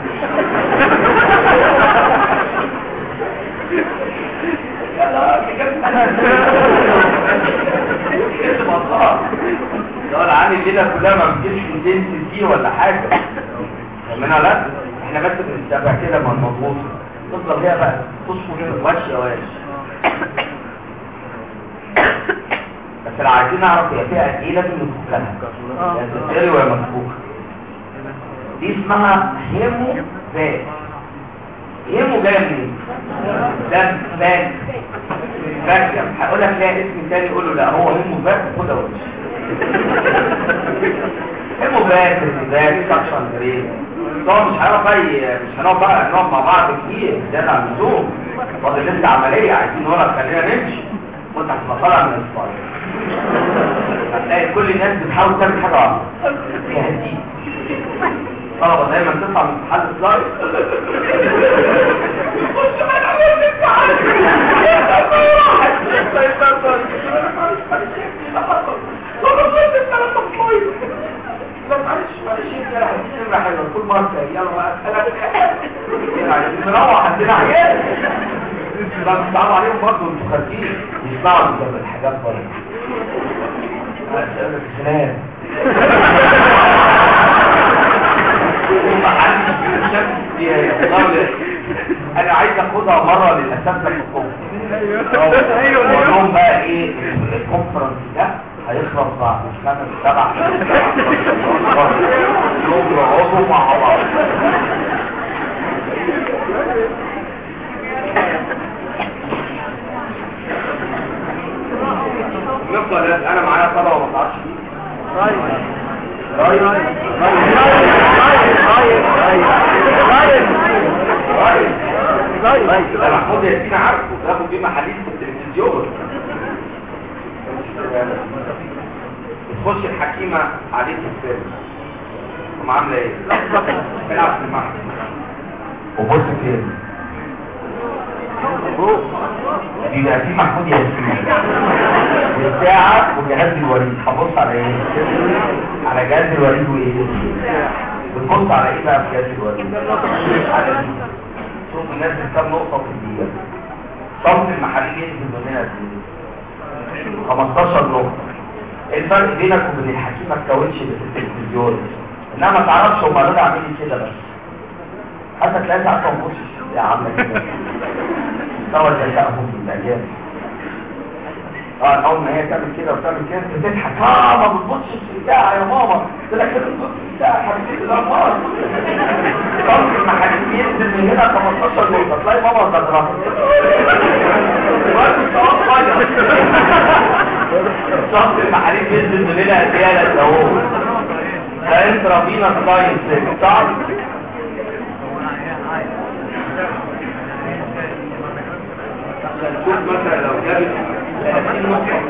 لو العامل الليلة كلها ما بتجيش انتنسي فيه ولا حاجة فمنها لا احنا بس بنتابع كده مع المضغوط تفضل هي بقى تصفو كده وش يا وش بس لو عايزين نعرف هي فيها قد ايه لازم نفكها يا تتقري ولا مفكوكه دي اسمها هيمو فات هيمو جايه منين ده فات فاكر هقول لك ليها اسم تاني قول له لا هو هيمو فات خدها وش هيمو فات ارتباك سكشن جريد طبعا مش هنعرف بقى مش هنقعد بقى نقعد مع بعض كتير زيادة عن اللزوم فاضل لسه عملية عايزين نقول خلينا نمشي وانت هتبقى طالع من الاسبوع هتلاقي كل الناس بتحاول تعمل حاجة واحدة تهديك طلبة دايما تطلع من امتحان سلايد خش بقى الاول الامتحان لا معلش معلش انت لا هديك نمرة حلوة كل مرة يلا بقى اسألك يعني بنروح عندنا عيال لا بتصعب عليهم برضه انتوا خارجين يسمعوا من الحاجات برضه اسألك سلام انا عايز اخدها مرة للاساتذه الحكومة ايوه ايوه بقى ايه الكونفرنس ده هيخلص بعد خمس سبع يوم يقعدوا مع بعض نفضل انا معايا طلبه ما تعرفش رايح رايح رايح ده محمود ياسين عارفه بياخد بيه محاليل في التلفزيون تخش الحكيمة عليك السر ثم عاملة ايه؟ العب في المعنى وبص فين؟ بيبقى في محمود ياسين والساعة وجهاز الوريد هبص على ايه؟ على جهاز الوريد وايه؟ بتبص على ايه بقى في جهاز الوريد؟ على دي شوف الناس كام نقطة في الدقيقة صمت المحاليل ينزل مننا قد ايه؟ 15 نقطة ايه الفرق بينك وبين الحكيم ما تكونش في التلفزيون انها ما تعرفش هم دول عاملين كده بس حتى تلاقي ساعات ما تبصش يا عم كده مستوى ذكائهم في الاجيال اه اول ما هي تعمل كده وتعمل كده بتضحك اه ما بتبصش في الساعه يا ماما قلت لك كده بتبص في الساعه حبيبتي لا ماما صوت المحاليل ينزل من هنا 15 نقطه تلاقي ماما غدرها صوت المحاليل ينزل من هنا زياده اهو ده انت ربينا ساينس صعب شوف مثلا لو جابت 30 نقطة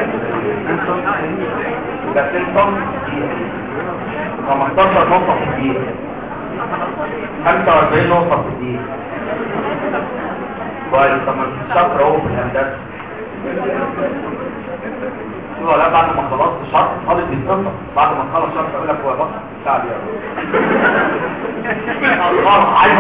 ده 2 صم 15 نقطة في الدقيقة 45 نقطة في الدقيقة كويس طب ما انت شاطر اهو في الهندسة هو لا بعد ما خلصت شرط طالب بيتصل بعد ما تخلص شرط يقول لك هو بص الساعة دي الله عايز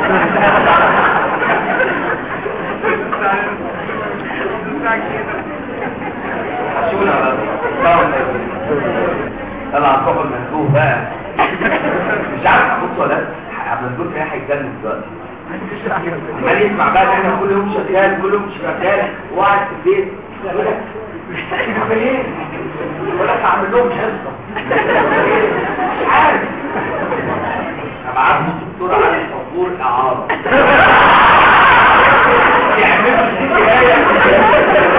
حشونا بقى طلع الصبح المندوب بقى مش عارف ابص ولا المندوب ايه هيتجنن دلوقتي عمال يسمع بقى ان احنا كل يوم شغال كل يوم شغال وقاعد في البيت يقول لك اعمل ايه يقول لك اعمل لهم حصه مش عارف ابعت له الدكتور علي الصبور اعاره يعملوا الحكايه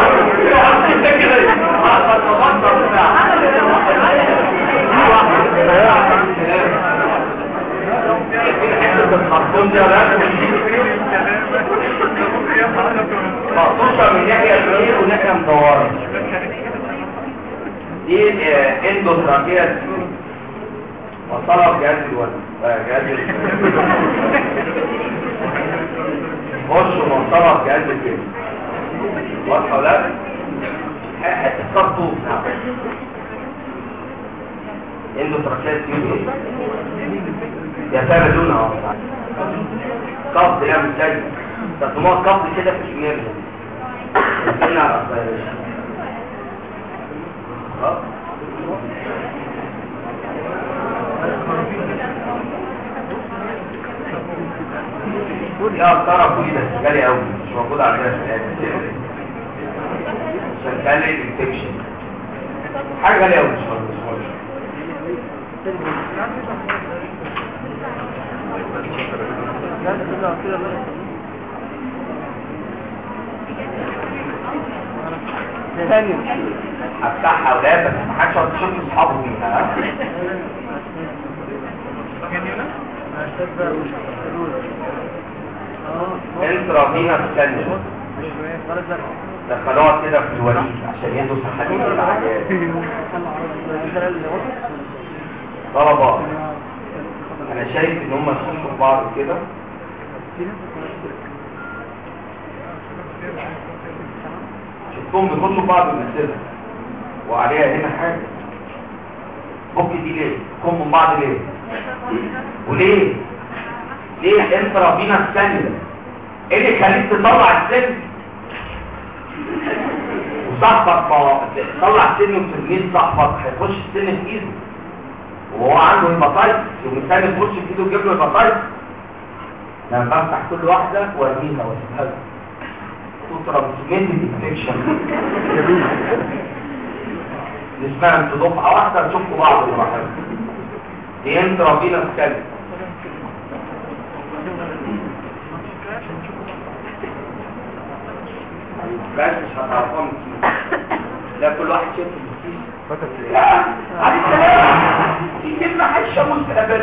مقصوصة من ناحية كبير وناحية مدورة دي اندوتراكية وصلها بجهاز الولد جهاز خش وصلها بجهاز الكلمة واضحة ولا حتة خطوط نعم اندوتراكية تيوب يا فاهم دون اهو قبض لا مش زي تسموها قبض كده في الشمال هنا على يا ترى كل ده غالي قوي مش موجود عندنا في الحياه عشان بيقلل الانفكشن حاجه غاليه قوي مش مش ثانية هفتحها اولاد بس ما حدش يقعد يشوف اصحابه فيها ها؟ انترافينا ستاندر دخلوها كده في الوريد عشان يدوا صحتين العيال طلبة انا شايف ان هم يخشوا في بعض كده شفتهم بيخشوا في بعض المسيرة وعليها هنا حاجة بك دي ليه؟ كم من بعض ليه؟ وليه؟ ليه الانترافينا ستاندر ايه اللي يخليك تطلع السن وصاحبك ما طلع سن وترمين صاحبك هيخش السن في ايده وهو عنده هيباتايتس ومثال يخش في ايده يجيب له هيباتايتس انا بفتح كل واحده وارميها واسيبها ترانسميتد انفكشن نسمعها انت دفعه واحده تشوفوا بعض لوحدها دي انترافينا ستاندر بس مش هتعرفهم لا كل واحد شايف الكيس لا عليك سلام في كلمة حشة مستقبل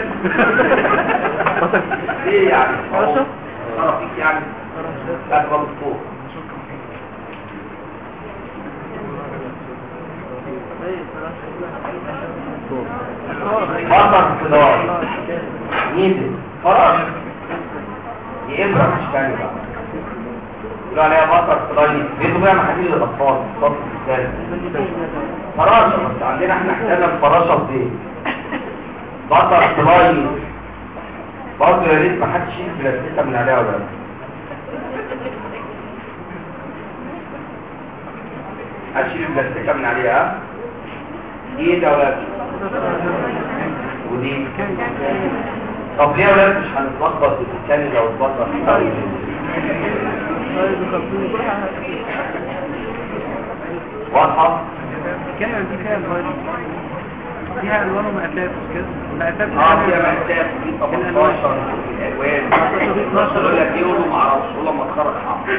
ليه يعني فراشة؟ صار فيك يعني لا تبقى فوق بطل خضار نيزل فراش دي ابرة مش تاني بقى يقولوا عليها بطل خضار بيتوا بقى محاليل الاطفال صف الثالث فراشة بس عندنا احنا احتاجنا الفراشة بايه بطل خضار برضه يا ريت ما حدش يشيل بلاستيكه من عليها ولا لا هشيل البلاستيكه من عليها ايه ده ولا ودي طب ليه يا ولاد مش هنتلخبط بالتاني لو اتلخبط واضحه كان دي فيها الفايروس فيها الوان ومقاسات مش كده مقاسات اه فيها مقاسات في 18 الالوان 12 يقول لك ايه يقولوا ما اعرفش يقولوا لما اتخرج حاضر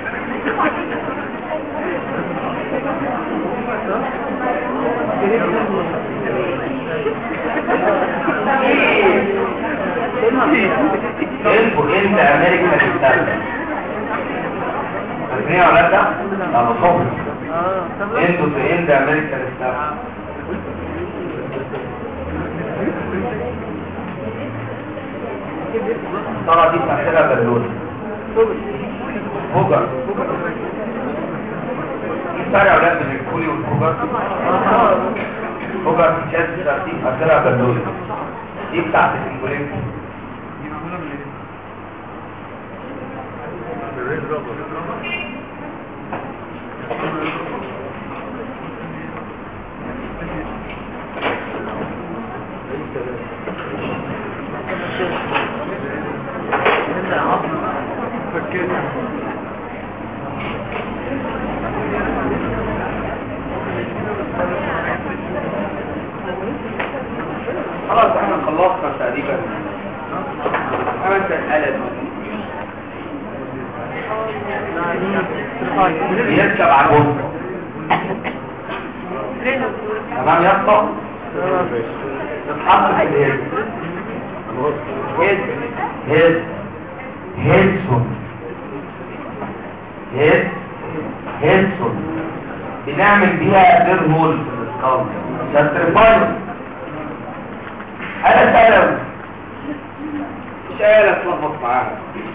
انتوا انت امريكا تستخدم فاكرين يا ولاد ده؟ ده صبر اه طب انتوا في اند امريكا تستخدم ترى دي تأثيرها باللون فوجر في فرق يا اولاد بين الكولي والفوجر فوجر في كاس دي تأثيرها باللون دي بتاعت الكولين خلاص احنا خلصنا تقريبا خمس الآلة يركب على الوسط تمام يا اسطى تتحط في الهيد هيد هيد هيدسون هيد هيدسون بنعمل بيها دير هول في الاسكال سنترفايل انا سهله مش آلة تلخبط معاها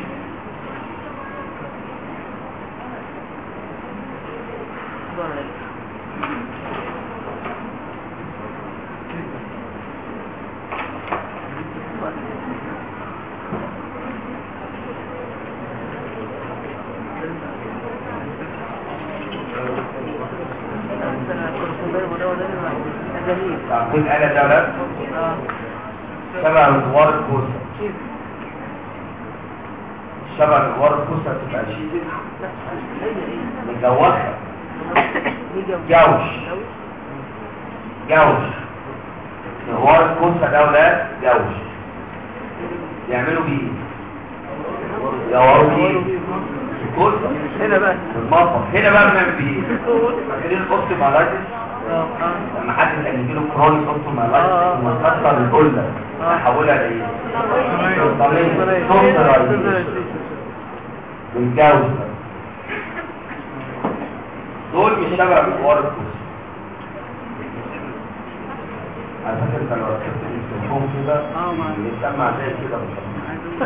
تعرفين آلة ده ولا شبه مدوار الكوسة شبه مدوار الكوسة تبقى شيء مجوخة جوش جوش هو الكوسة ده ولاد جوش يعملوا بيه يوروا بيه الكوسة هنا بقى المطبخ هنا بقى بنعمل بيه فاكرين القص مالايتس اه لما حد كان يجيله كروني قص مالايتس آه. ومكسر القلة آه. احولها لايه؟ سلطة بالجوز دول مش شبه بحوار الكوسة على فكرة انت لو ركبت التليفون كده اه ما يسمع زي كده بالظبط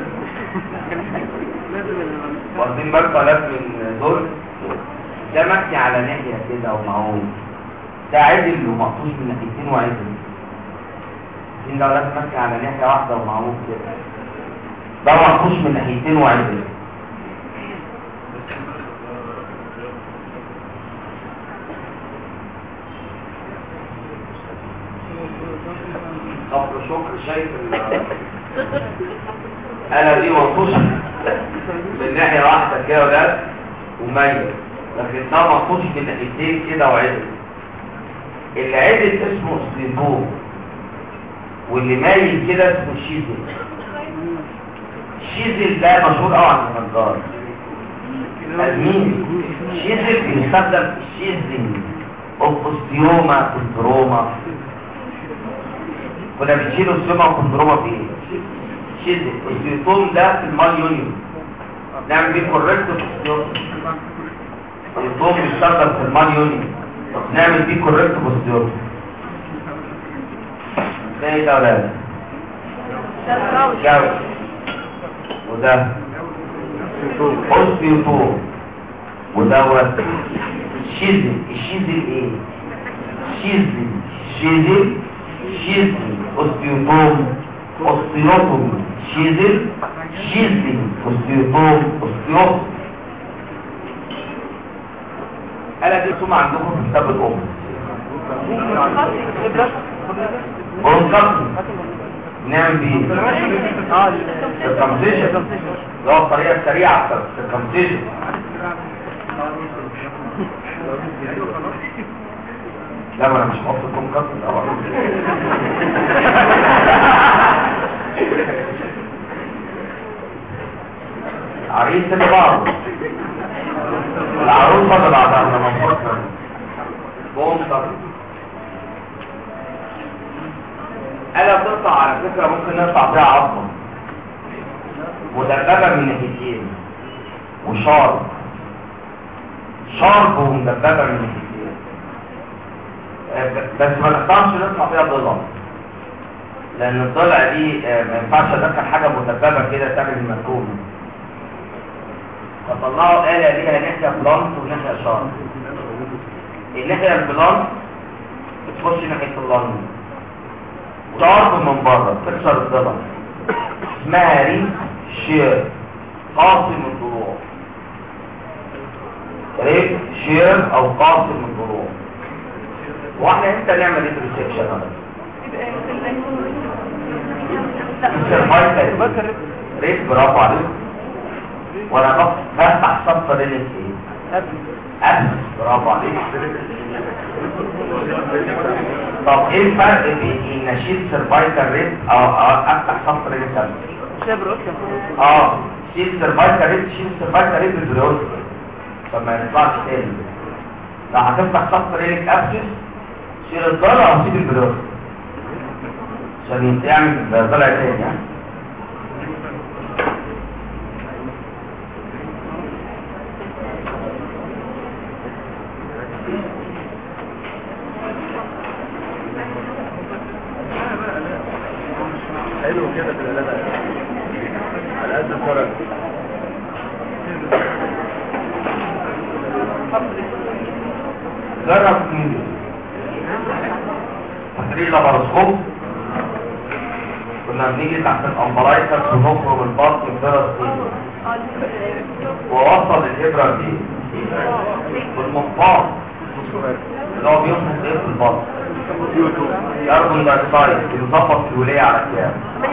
لازم ال- واخدين بالكم الاف من دول ده مكي على ناحية كده ومعوم ده عدل ومقطوش من ناحيتين وعدل دين ده ولاد مكي على ناحية واحدة ومعوم كده ده مقطوش من ناحيتين وعدل صبر شكر شايف ال- انا دي مقطوشة من ناحية واحدة كده وده وميت لكن ده مقطوش من ناحيتين كده وعدل اللي عدل اسمه سليبوم واللي مايل كده اسمه شيزل شيزل ده مشهور قوي عند النجار مين شيزل بيستخدم في الشيزلينج اوبوستيوما كنتروما كنا بنشيل السيوما وكنتروما في ايه شيزل السيوتوم ده في المال يونيون نعمل بيه كوركت اوبوستيوما السيوتوم بيستخدم في المال يونيون نعمل بيه كوركت اوبوستيوما ده ايه ده يا ولاد جوز وده اوستيوتوم ودوت شيزل الشيزل ايه شيزل شيزل شيزل اوستيوتوم اوستيوتوم شيزل شيزل اوستيوتوم اوستيوتوم انا دي رسوم عندكم في كتاب الام بونكم نعمل بيه اه الكمبيوتر اللي هو الطريقه السريعه بتاعت الكمبيوتر لا ما انا مش مقصد لكم كابتن طبعا عريس اللي بعض العروسه اللي بعضها لما نفكر بوم طبعا انا بتقطع على فكره ممكن نقطع فيها عظمه مدببه من ناحيتين وشارب شارب ومدببه من ناحيتين آه، ب- بس ما نقطعش نطلع فيها ضلع لان الضلع دي آه، ما ينفعش ادخل حاجه مدببه كده تعمل المركوب فطلعوا آلة ليها ناحية بلانت وناحية شارب الناحية البلانت بتخش ناحية اللانت شارب من بره تكسر الضلع اسمها ريس شير قاسم الضلوع ريس شير او قاسم الضلوع واحنا امتى نعمل ايه ريسبشن هذا ريس برافو عليك وانا بف- بفتح صف ريس ايه أبس برافو عليك طب ايه الفرق بين ان اشيل سيرفايكال ريت او أو افتح صف ريت أبس شابر اصلا اه شيل سيرفايكال ريت شيل سيرفايكال ريت بالبريوس طب ما يطلعش تاني لو هتفتح صف ريلك ابسس شيل الضلع وسيب البريوس عشان تعمل ضلع تاني ها حلو كده في العلاج على قد الفرق جرب مين تحرير لابارسكوب كنا بنيجي تحت الامبرايكس ونخرج البطن بدرس ووصل الابره دي بالمنطاد اللي هو بينفخ ايه في البطن كربون دايوكسيد بيظبط الوليه على كام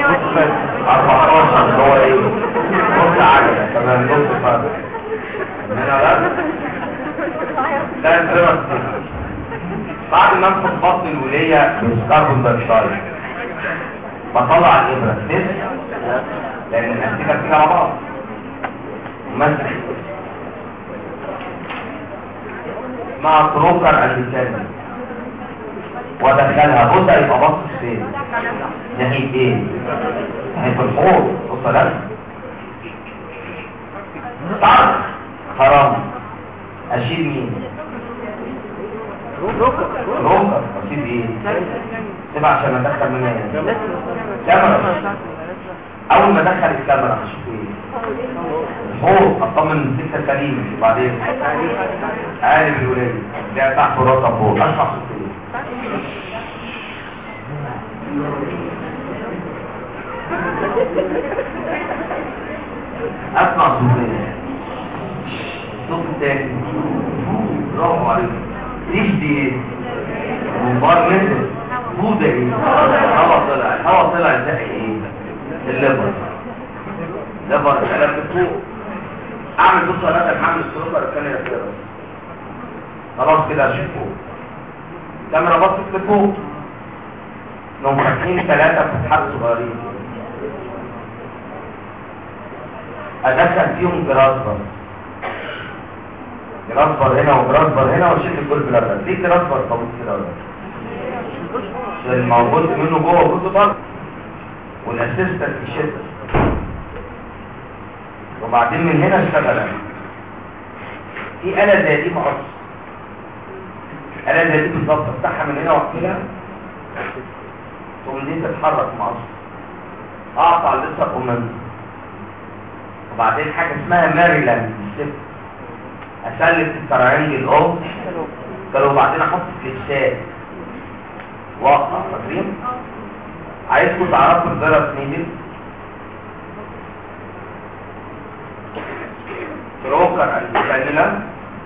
14 اللي هو ايه نص عجله تمام نص فرق من لا ده الفيروس بعد ما انفخ بطن الولية بالكربون دايوكسيد بطلع الابرة تنس لان الانتيكة بتيجي على بعض مثلا مع تروكر اللسان وادخلها بص يبقى باصص فين ناحيه ايه ناحيه الحوض بص لا طرق حرام اشيل مين روكر اشيل ايه سيبها عشان ادخل من هنا كاميرا اول ما ادخل الكاميرا هشوف ايه فوق اطمن السكه سليمه وبعدين قالب الولايه ده تحت راسه فوق اسمع صوت ايه اسمع صوت ايه صوت تاني برافو عليك ريش دي ايه مبار مثل بوده ايه هوا طلع الهوا طلع ده ايه الليبر ليبر قلب فوق اعمل بص انا كان عامل السلوكر الثاني يا كده خلاص كده اشوف فوق الكاميرا بصت لفوق لو فاتحين ثلاثة فتحات صغيرين ادخل فيهم جراسبر جراسبر هنا وجراسبر هنا واشيل الكل بلادر ليه جراسبر طويل كده ولا عشان الموجود منه جوه جزء بره والاسيستنت يشد وبعدين من هنا اشتغل انا في آلة زي دي مقص آلة زي دي بالظبط افتحها من هنا واقفلها تقوم دي تتحرك مقص اقطع لسه قمم وبعدين حاجة اسمها ماريلاند ستيب اسلك التراينجل اوف قالوا وبعدين احط فليكسات واقطع فاكرين عايزكم تعرفوا الفيروس نيدل بروكر المكللة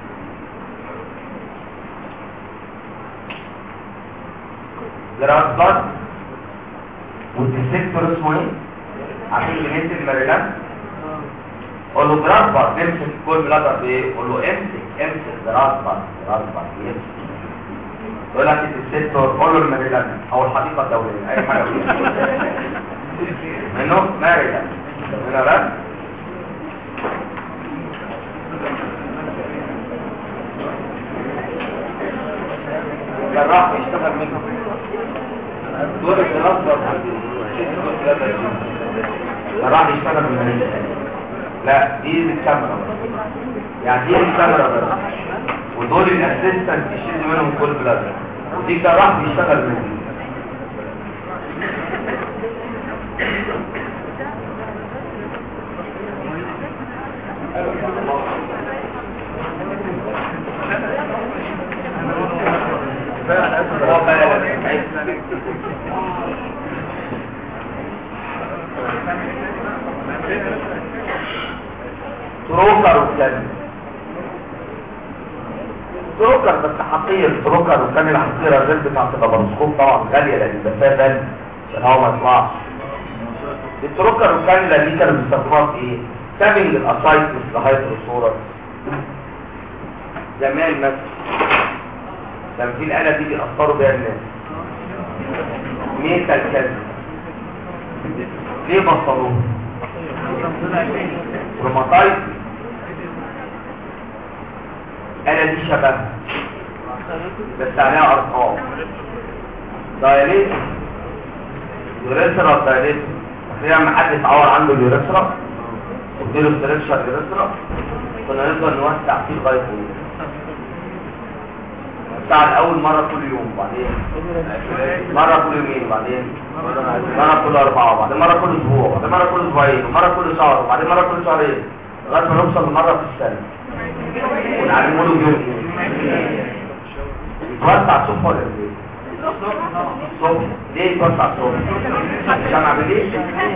جراس بلاد والديسكتور اسمه ايه عشان بنت الماريلاند قول له جراس بلاد تمسك كل بلادر بايه قول له امسك امسك جراس بلاد جراس بلاد يمسك يقول لك الديسكتور قول له الماريلاند او الحديقه الدوليه اي حاجه منه ماريلاند هنا بس جراح يشتغل منه دور الجراح جراح يشتغل من المريض لا دي الكاميرا يعني دي الكاميرا بس ودول الاسيستنت يشيل منهم كل بلاد ودي جراح بيشتغل منه هو بقى تروكر وكان تروكر بس حقير تروكر وكان الحقيرة غير بتاعت البروسكوب طبعا غالية لان ده بان عشان هو ما يطلعش التروكر وكان اللي كانوا بيستخدموها في ايه؟ سابنج الاسايتس لهايدروسورس زمان مثلا كان في الآلة دي بيأثروا بيها الناس ميتال كذب ليه بطلوه روماتايد الآلة دي شبه بس عليها أرقام دايليت يوريثرا دايليت في لما حد يتعور عنده اليوريثرا واديله استركشر اليوريثرا كنا نفضل نوسع فيه لغايه ايه الساعة الأول مرة كل يوم بعدين مرة كل يومين بعدين مرة كل أربعة وبعدين مرة كل أسبوع وبعدين مرة كل أسبوعين ومرة كل شهر وبعدين مرة كل شهرين لغاية ما نوصل لمرة في السنة ونعلمه له يوم يتوسع الصبح ولا بالليل؟ الصبح ليه يتوسع الصبح؟ الجامعة بالليل؟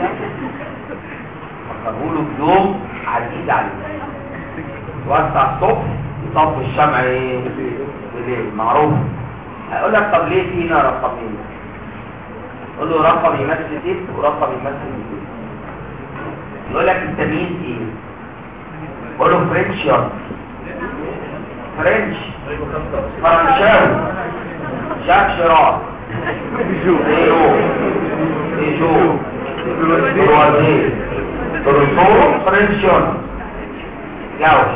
فقالوا له يوم عديد عليه يتوسع الصبح يطفي الشمع ايه؟ بالليل معروف هيقول لك طب ليه في هنا رقمين قول له رقم يمثل ايه ورقم يمثل ايه يقول لك التمييز ايه قول له فرنش يلا فرنش فرنشاوي جاك شيرار ديجو ديجو بروازيل تروسو فرنشيون جاوش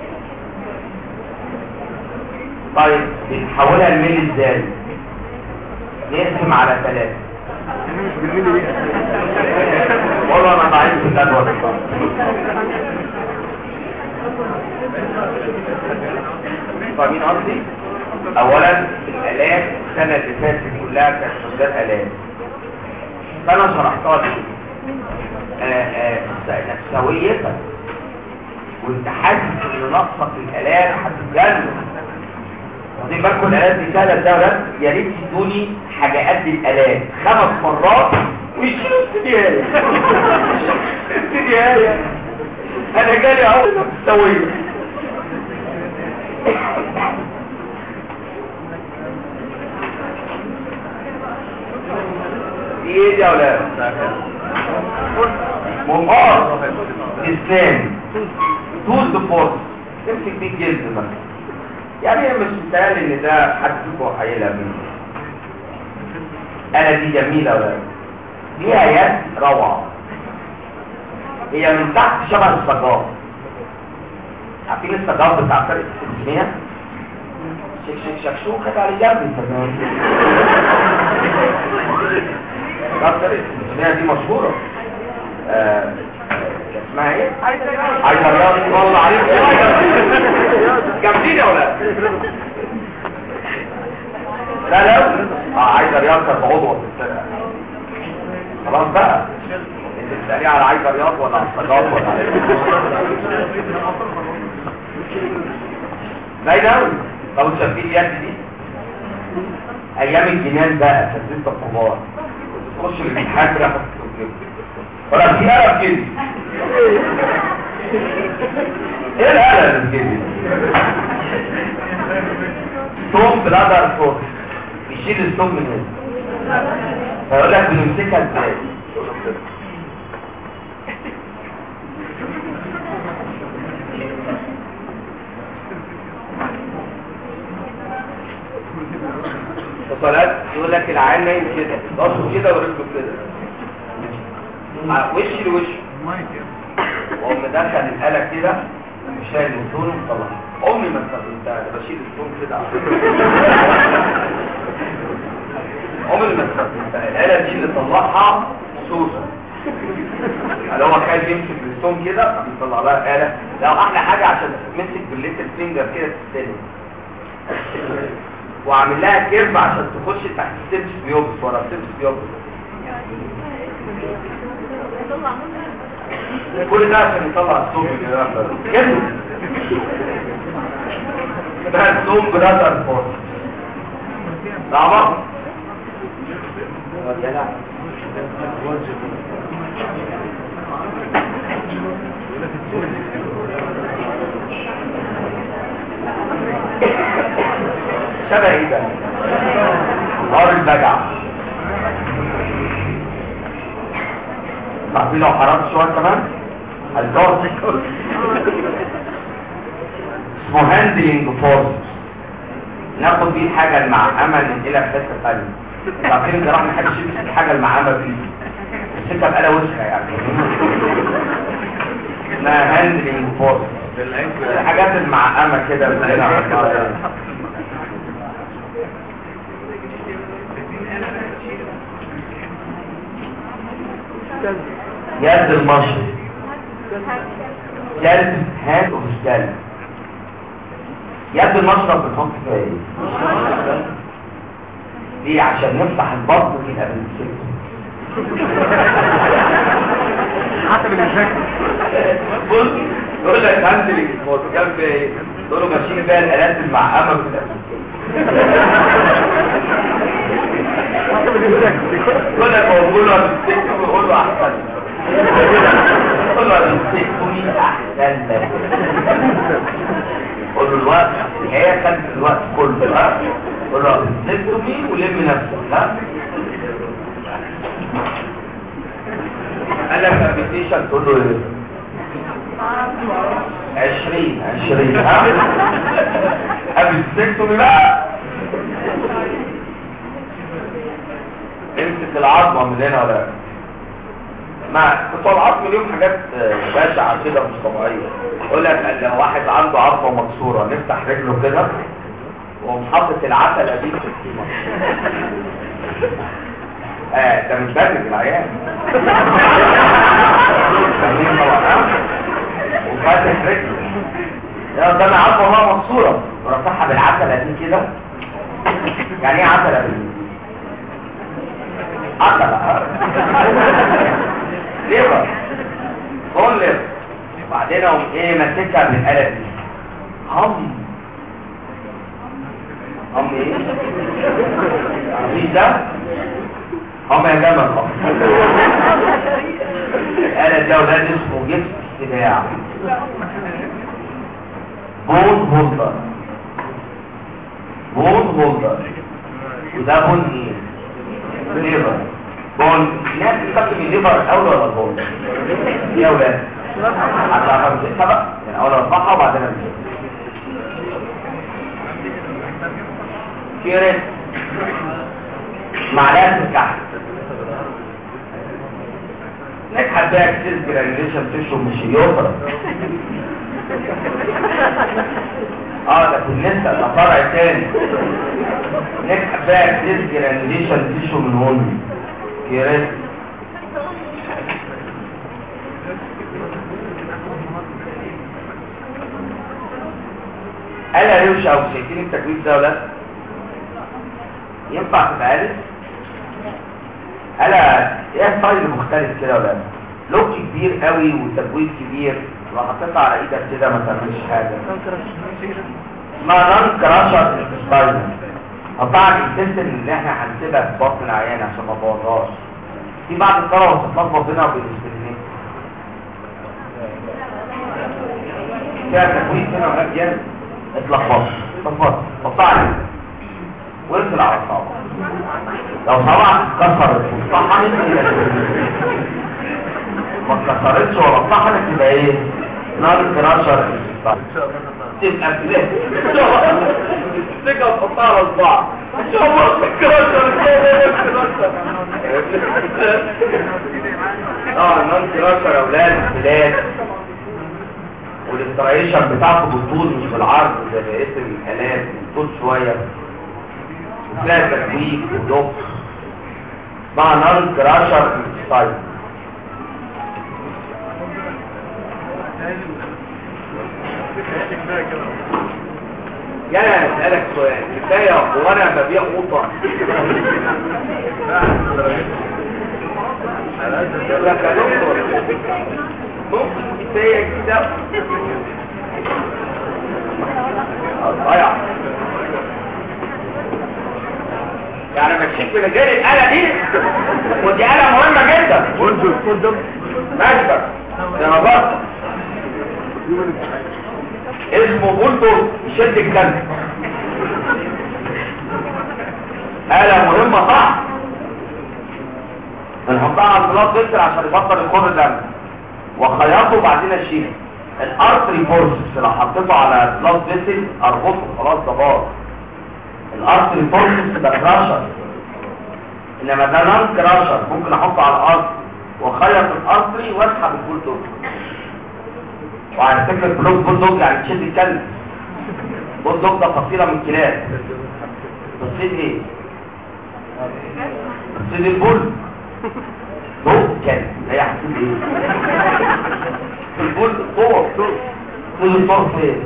طيب بنحولها لميل ازاي نقسم على ثلاثة مش بالملي دي والله انا ضعيف في الجدول فاهمين قصدي اولا الالات السنه اللي فاتت كلها كانت شغال الات فانا شرحتها لك آه، آه، نفسويتك وانت حاسس ان نقصك الالات هتتجنن واخدين بالكم الالات دي سهله ده يا ريت تدوني حاجه قد الالات خمس مرات ويشيلوا استديايه استديايه انا جالي اهو نفسويه دي ايه دي يا اولاد منقار اسنان توز فورس تمسك بيه الجلد مثلا يعني مش مستاهل ان ده حد فيكم هيلعب منه انا دي جميله ولا ليها يد روعه هي من تحت شبه السجار عارفين السجار بتاع فرقه التسميه شك شك شكشوك كده على جنب انت فاهم سجار فرقه التسميه دي مشهوره آه، اسمها ايه؟ عايزه رياض والله عليك جامدين يا ولاد لا لا اه عايزه رياض كانت عضوه في السنه خلاص بقى انت بتسالي على عايزه رياض ولا على الصجاب ولا على باينه قوي طب انت شايفين اليد دي ايام الجنان بقى تسليم الكبار تخش الامتحان كده ولا في قلم كده ايه القلم كده ستوم بلادر فوق يشيل الستوم من هنا فيقول لك بنمسكها ازاي وصلات يقول لك العين نايم كده راسه كده ورجله كده وش لوش وقوم مدخل الآلة كده وشايل الستون وطلع عمري ما استخدمتها انا بشيل الستون كده على طول. عمري ما استخدمتها الآلة دي اللي طلعها سوسة اللي هو كان يمسك الستون كده بيطلع لها آلة لو احلى حاجة عشان تمسك بالليتل فينجر كده تستلم وعامل لها كيرف عشان تخش تحت السيبس بيوبس ورا السيبس بيوبس كل ده عشان يطلع الصوم كده ده الصوم برادر فورس صعبة ولا لا شبه ايه ده نار البجع عارفين لو حرمت شوية كمان الدور اسمه هاندلنج فورس ناخد بيه الحاجة المعقمة ننقلها في حتة ثانية عارفين الجراح ما حدش يمسك الحاجة المعقمة فيه السكة بقالها وسخة يعني اسمها هاندلنج فورس الحاجات المعقمة كده بنقلها يد المشط كلب هات ومش كلب يد المشرب بنحط فيها ايه دي عشان نفتح البطن يبقى بنسكت حسب المشاكل بص يقول لك هندلنج فوت كان في ايه تقول له ماشيين بيها الالات المعقمه في الأسفل. حسب المشاكل كل ما بقول له هتمسكني بقول له احسن قول له هتمسكني احسن لك قول له الوقت هي كانت الوقت كله ها قول له هتمسكني ولم نفسك ها قال لك ابلكيشن تقول له ايه عشرين عشرين ها ابلكيشن بقى العظمه من هنا ولا ما بتوع العظم ليهم حاجات آه، بشعه كده مش طبيعيه يقول لك لو واحد عنده عظمه مكسوره نفتح رجله كده وقوم حاطط العتله دي اه ده مش برد العيان فاهمين طبعا ها؟ وفاتح رجله ده قدام عظمه ما مكسوره ورفعها بالعتله دي كده يعني ايه عتله دي عتله ليبر قول ليبر بعدين اقوم ايه ماسكها بالآلة دي هم هم ايه عارفين ده هم يا جمل هم الآلة دي يا ولاد اسمه جبس استداع بون هولدر بون هولدر وده بون ايه ليبر بون الناس بتستخدم الليبر الاول ولا البون يا ولاد حتى خمسة سبق يعني اول اربعة وبعدين امسك كيرت معلقة الكحل نجحت بقى كتير جرانيليشن تشرب مش يوتر اه ده في النساء ده فرع تاني نجحت بقى كتير جرانيليشن تشرب من هون كيرت انا روشه او شايفين التجويد ده ولا ينفع تتعالج انا ايه ستايل مختلف كده ولا لوك كبير قوي وتجويد كبير لو حطيتها على ايدك كده ما تعملش حاجه اسمها نان كراشر ستايل قطعت السيستم اللي احنا هنسيبها في بطن العيان عشان ما تبوظهاش في بعض الطلبه بتتلخبط بينها وبين الاسترينيت فيها تجويد هنا وهناك جامد اتلخبطت اتلخبطت قطعت وانزل على الصابع لو صابعك اتكسرت واتطحنت يبقى ما اتكسرتش ولا اتطحنت يبقى ايه؟ نار كراشر تبقى فلات تيجي تحطها على الصباع ان شاء الله كراشر اه نار كراشر يا اولاد فلات والاسترايشن بتاعته بالطول مش بالعرض زي بقيه الالات بالطول شويه وفيها تكويك ودوك مع نار كراشر ستايل يعني انا اسالك سؤال كفايه وانا ببيع قوطه لك يا دكتور ممكن كفايه كده ضيع يعني مشيك من غير الآلة دي ودي آلة مهمة جدا قلدم قلدم مشبك ده نظرت اسمه بولدور يشد الكلب آلة مهمة صح بنحطها على البلاط فلتر عشان يبطل يخر دم وخيطه وبعدين اشيله الارتري فورسز لو حطيته على البلاط فلتر اربطه خلاص ده باظ الارتري فورسز ده كراشر انما ده نون كراشر ممكن احطه على الارض واخيط الارتري واسحب البولدوج وعلى فكره البلوك بولدوج يعني تشد الكلب بولدوج ده فصيله من الكلاب فصيل ايه فصيل البول دوج كلب هي حسيت ايه البول طور طول الطور فين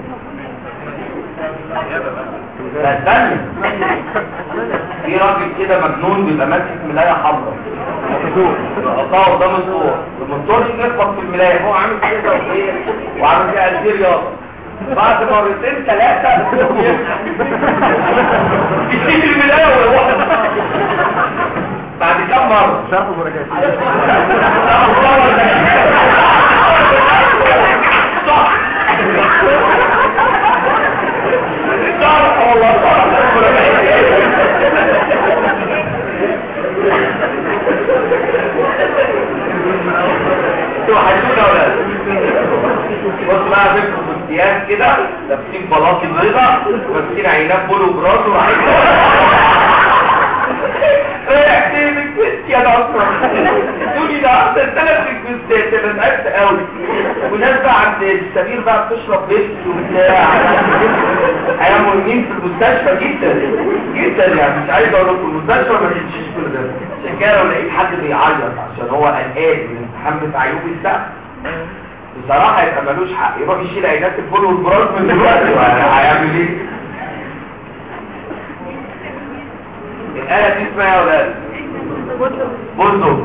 ده الثانية في راجل كده مجنون بيبقى ماسك ملاية حمراء يحطها قدام الصور لما الصور يجي يخبط في الملاية هو عامل كده وايه وعامل فيها قد رياضة بعد مرتين ثلاثة يشيل الملاية ويروح بعد كم مرة شرف وبركات صح صح والله صح توحشونا ولا بص بقى فيكم امتياز كده لابسين بلاطي بيضة وماسكين عينات بولو براس ورايحين رايح فين الست يا الثلاث الجزات انا تعبت قوي وناس بقى عند السمير بقى بتشرب بيبسي وبتاع ايام مهمين في المستشفى جدا جدا يعني مش عايز اقول لكم المستشفى ما تمشيش كل ده عشان كده لو لقيت حد بيعيط عشان هو قلقان من امتحان بتاع يوم السبت بصراحة يبقى ملوش حق يروح يشيل عينات البول والبراز من دلوقتي هيعمل ايه؟ الآلة دي اسمها يا ولاد بصوا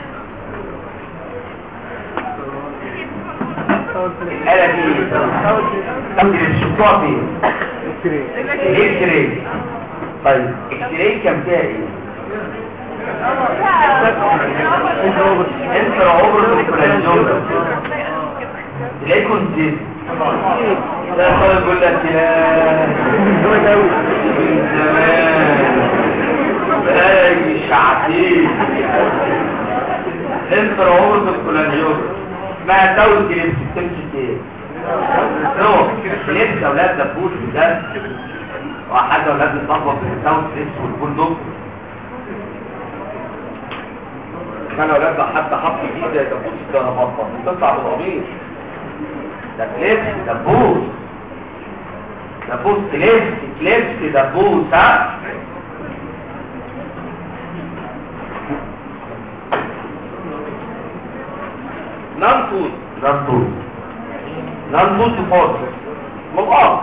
الآلة دي طب شفتوها فين؟ اكس راي طيب اكس راي كان فيها ايه؟ انت عمر الكولانجوم تلاقيكم زيت لا خالص يقول لك يا من زمان باقي شعبين انت عمر الكولانجوم اسمها داون جريبس بتمشي ايه؟ هو كليبس اولاد دبوش بجد وحاجه اولاد الطبق في الداون جريبس والبولدوج كان اولاد حتى حط جديد زي دبوس الكهرباء بتطلع بالقميص ده كليبس دبوس دبوس كليبس كليبس دبوس ها نانفوز نانفوز نانفوز فوز مقام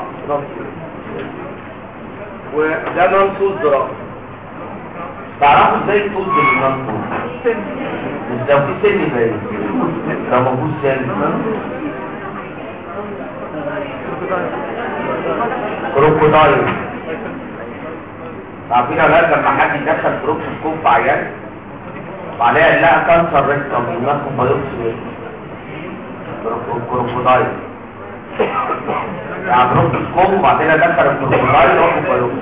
وده نانفوز دراسة تعرفوا ازاي تفوز بالنانفوز مش لو في سن باين لو مفوز سن كروكودايل عارفين يا ولاد لما حد يدخل كروكسكوب في عيان وعليها لها كانسر ريكتوم يمكن بايوبسي كروكودايل يعني كروكسكوب وبعدين ادخل الكروكودايل واخد بايوبسي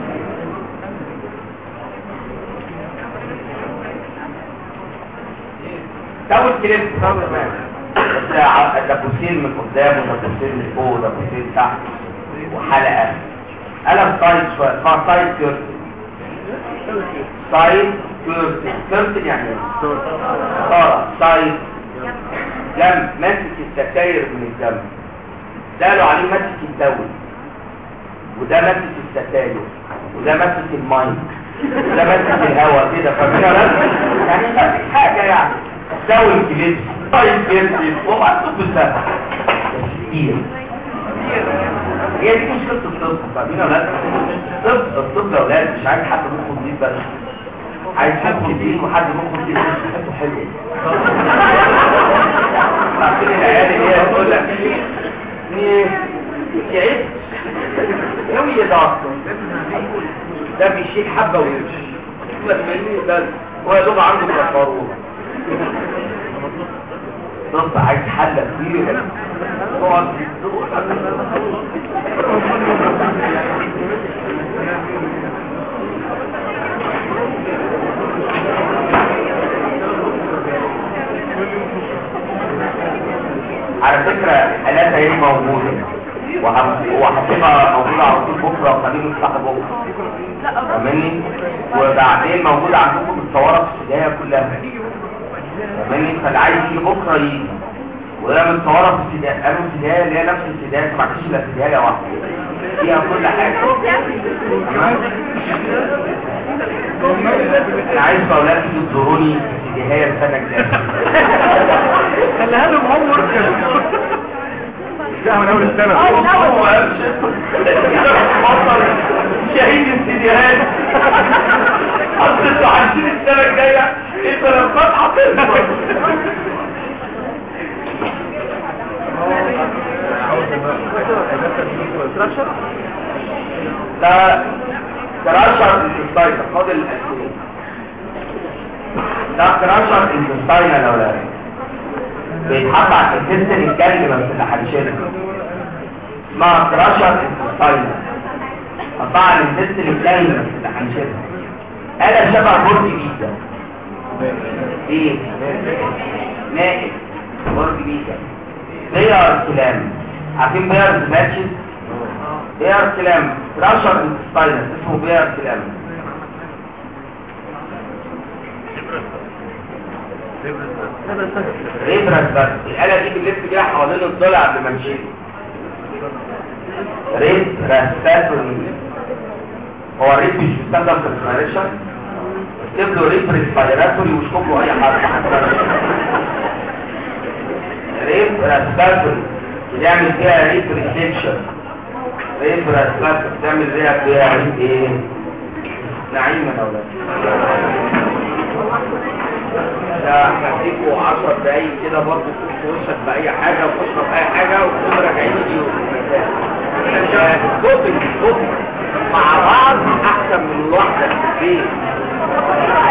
تاول كليب بس ده بوسيل من قدام وده بوسيل من فوق وده بوسيل تحت وحلقه قلم سايد شويه اسمها سايد كيرتن سايد كيرتن كيرتن يعني ايه؟ اه سايد جنب ماسك الستاير من الجنب ده قالوا عليه ماسك الدول وده ماسك الستاير وده ماسك المايك وده ماسك الهواء كده فاهمين ولا لا؟ يعني ماسك حاجه يعني دول كليب طيب كليب ومكتوب بالسهل كتير هي دي مشكلة الطب فاهمين ولا لا؟ الطب الطب يا اولاد مش عايز حد مخه نضيف بس عايز حد نضيف وحد مخه نضيف صحته حلوه عارفين العيال اللي هي تقول لك ايه تعبت قوي يا دكتور ده بيشيل حبه ويمشي يقول لك مين ده هو يا دوب عنده كفاروه نص عايز حلة كبيرة تقعد على فكرة الآلات هي موجودة وهتبقى موجودة على طول بكرة وخليل يفتح بكرة فاهمني وبعدين موجودة عندكم متصورة في السجاية كلها فاهمني فاللي عايز يجي بكره يجي وهي متصوره في السدايه قالوا السدايه اللي هي نفس السدايه ما فيش الا سدايه واحده فيها كل حاجه انا عايز اولاد تيجوا تزوروني في السدايه السنه الجايه خليها لهم هوم ورك لا من اول السنه هو شهيد السدايات حطيته عشان السنه الجايه انت لما تحط ده كراشر انتستاين فاضل الاسئله ده كراشر انتستاين يا اولاد بيتحط على الانتستين الكلمه بس اللي هنشيلها اسمها كراشر انتستاين قطع الانتستين الكلمه بس اللي هنشيلها انا شبه برج بيتزا ايه نائب برج بيتزا بيار كلام عارفين بيار ماتشز بيار كلام راشر انتستاينس اسمه بيار كلام ريبرس بس الآلة دي بنلف بيها حوالين الضلع قبل ما نشيل ريبرس هو الريب مش بيستخدم في الانسبيريشن اكتب له ريب ريسبيراتوري واشطب له اي حرف ريب ريسبيراتوري بنعمل فيها ريب ريسبشن ريب ريسبيراتوري بنعمل فيها فيها ريب ايه نعيم يا اولاد ده هديكوا 10 دقايق كده برضه تخش وشك باي حاجه وتشرب اي حاجه وتقوم راجعين اليوم توبك توبك مع بعض احسن من لوحدك في البيت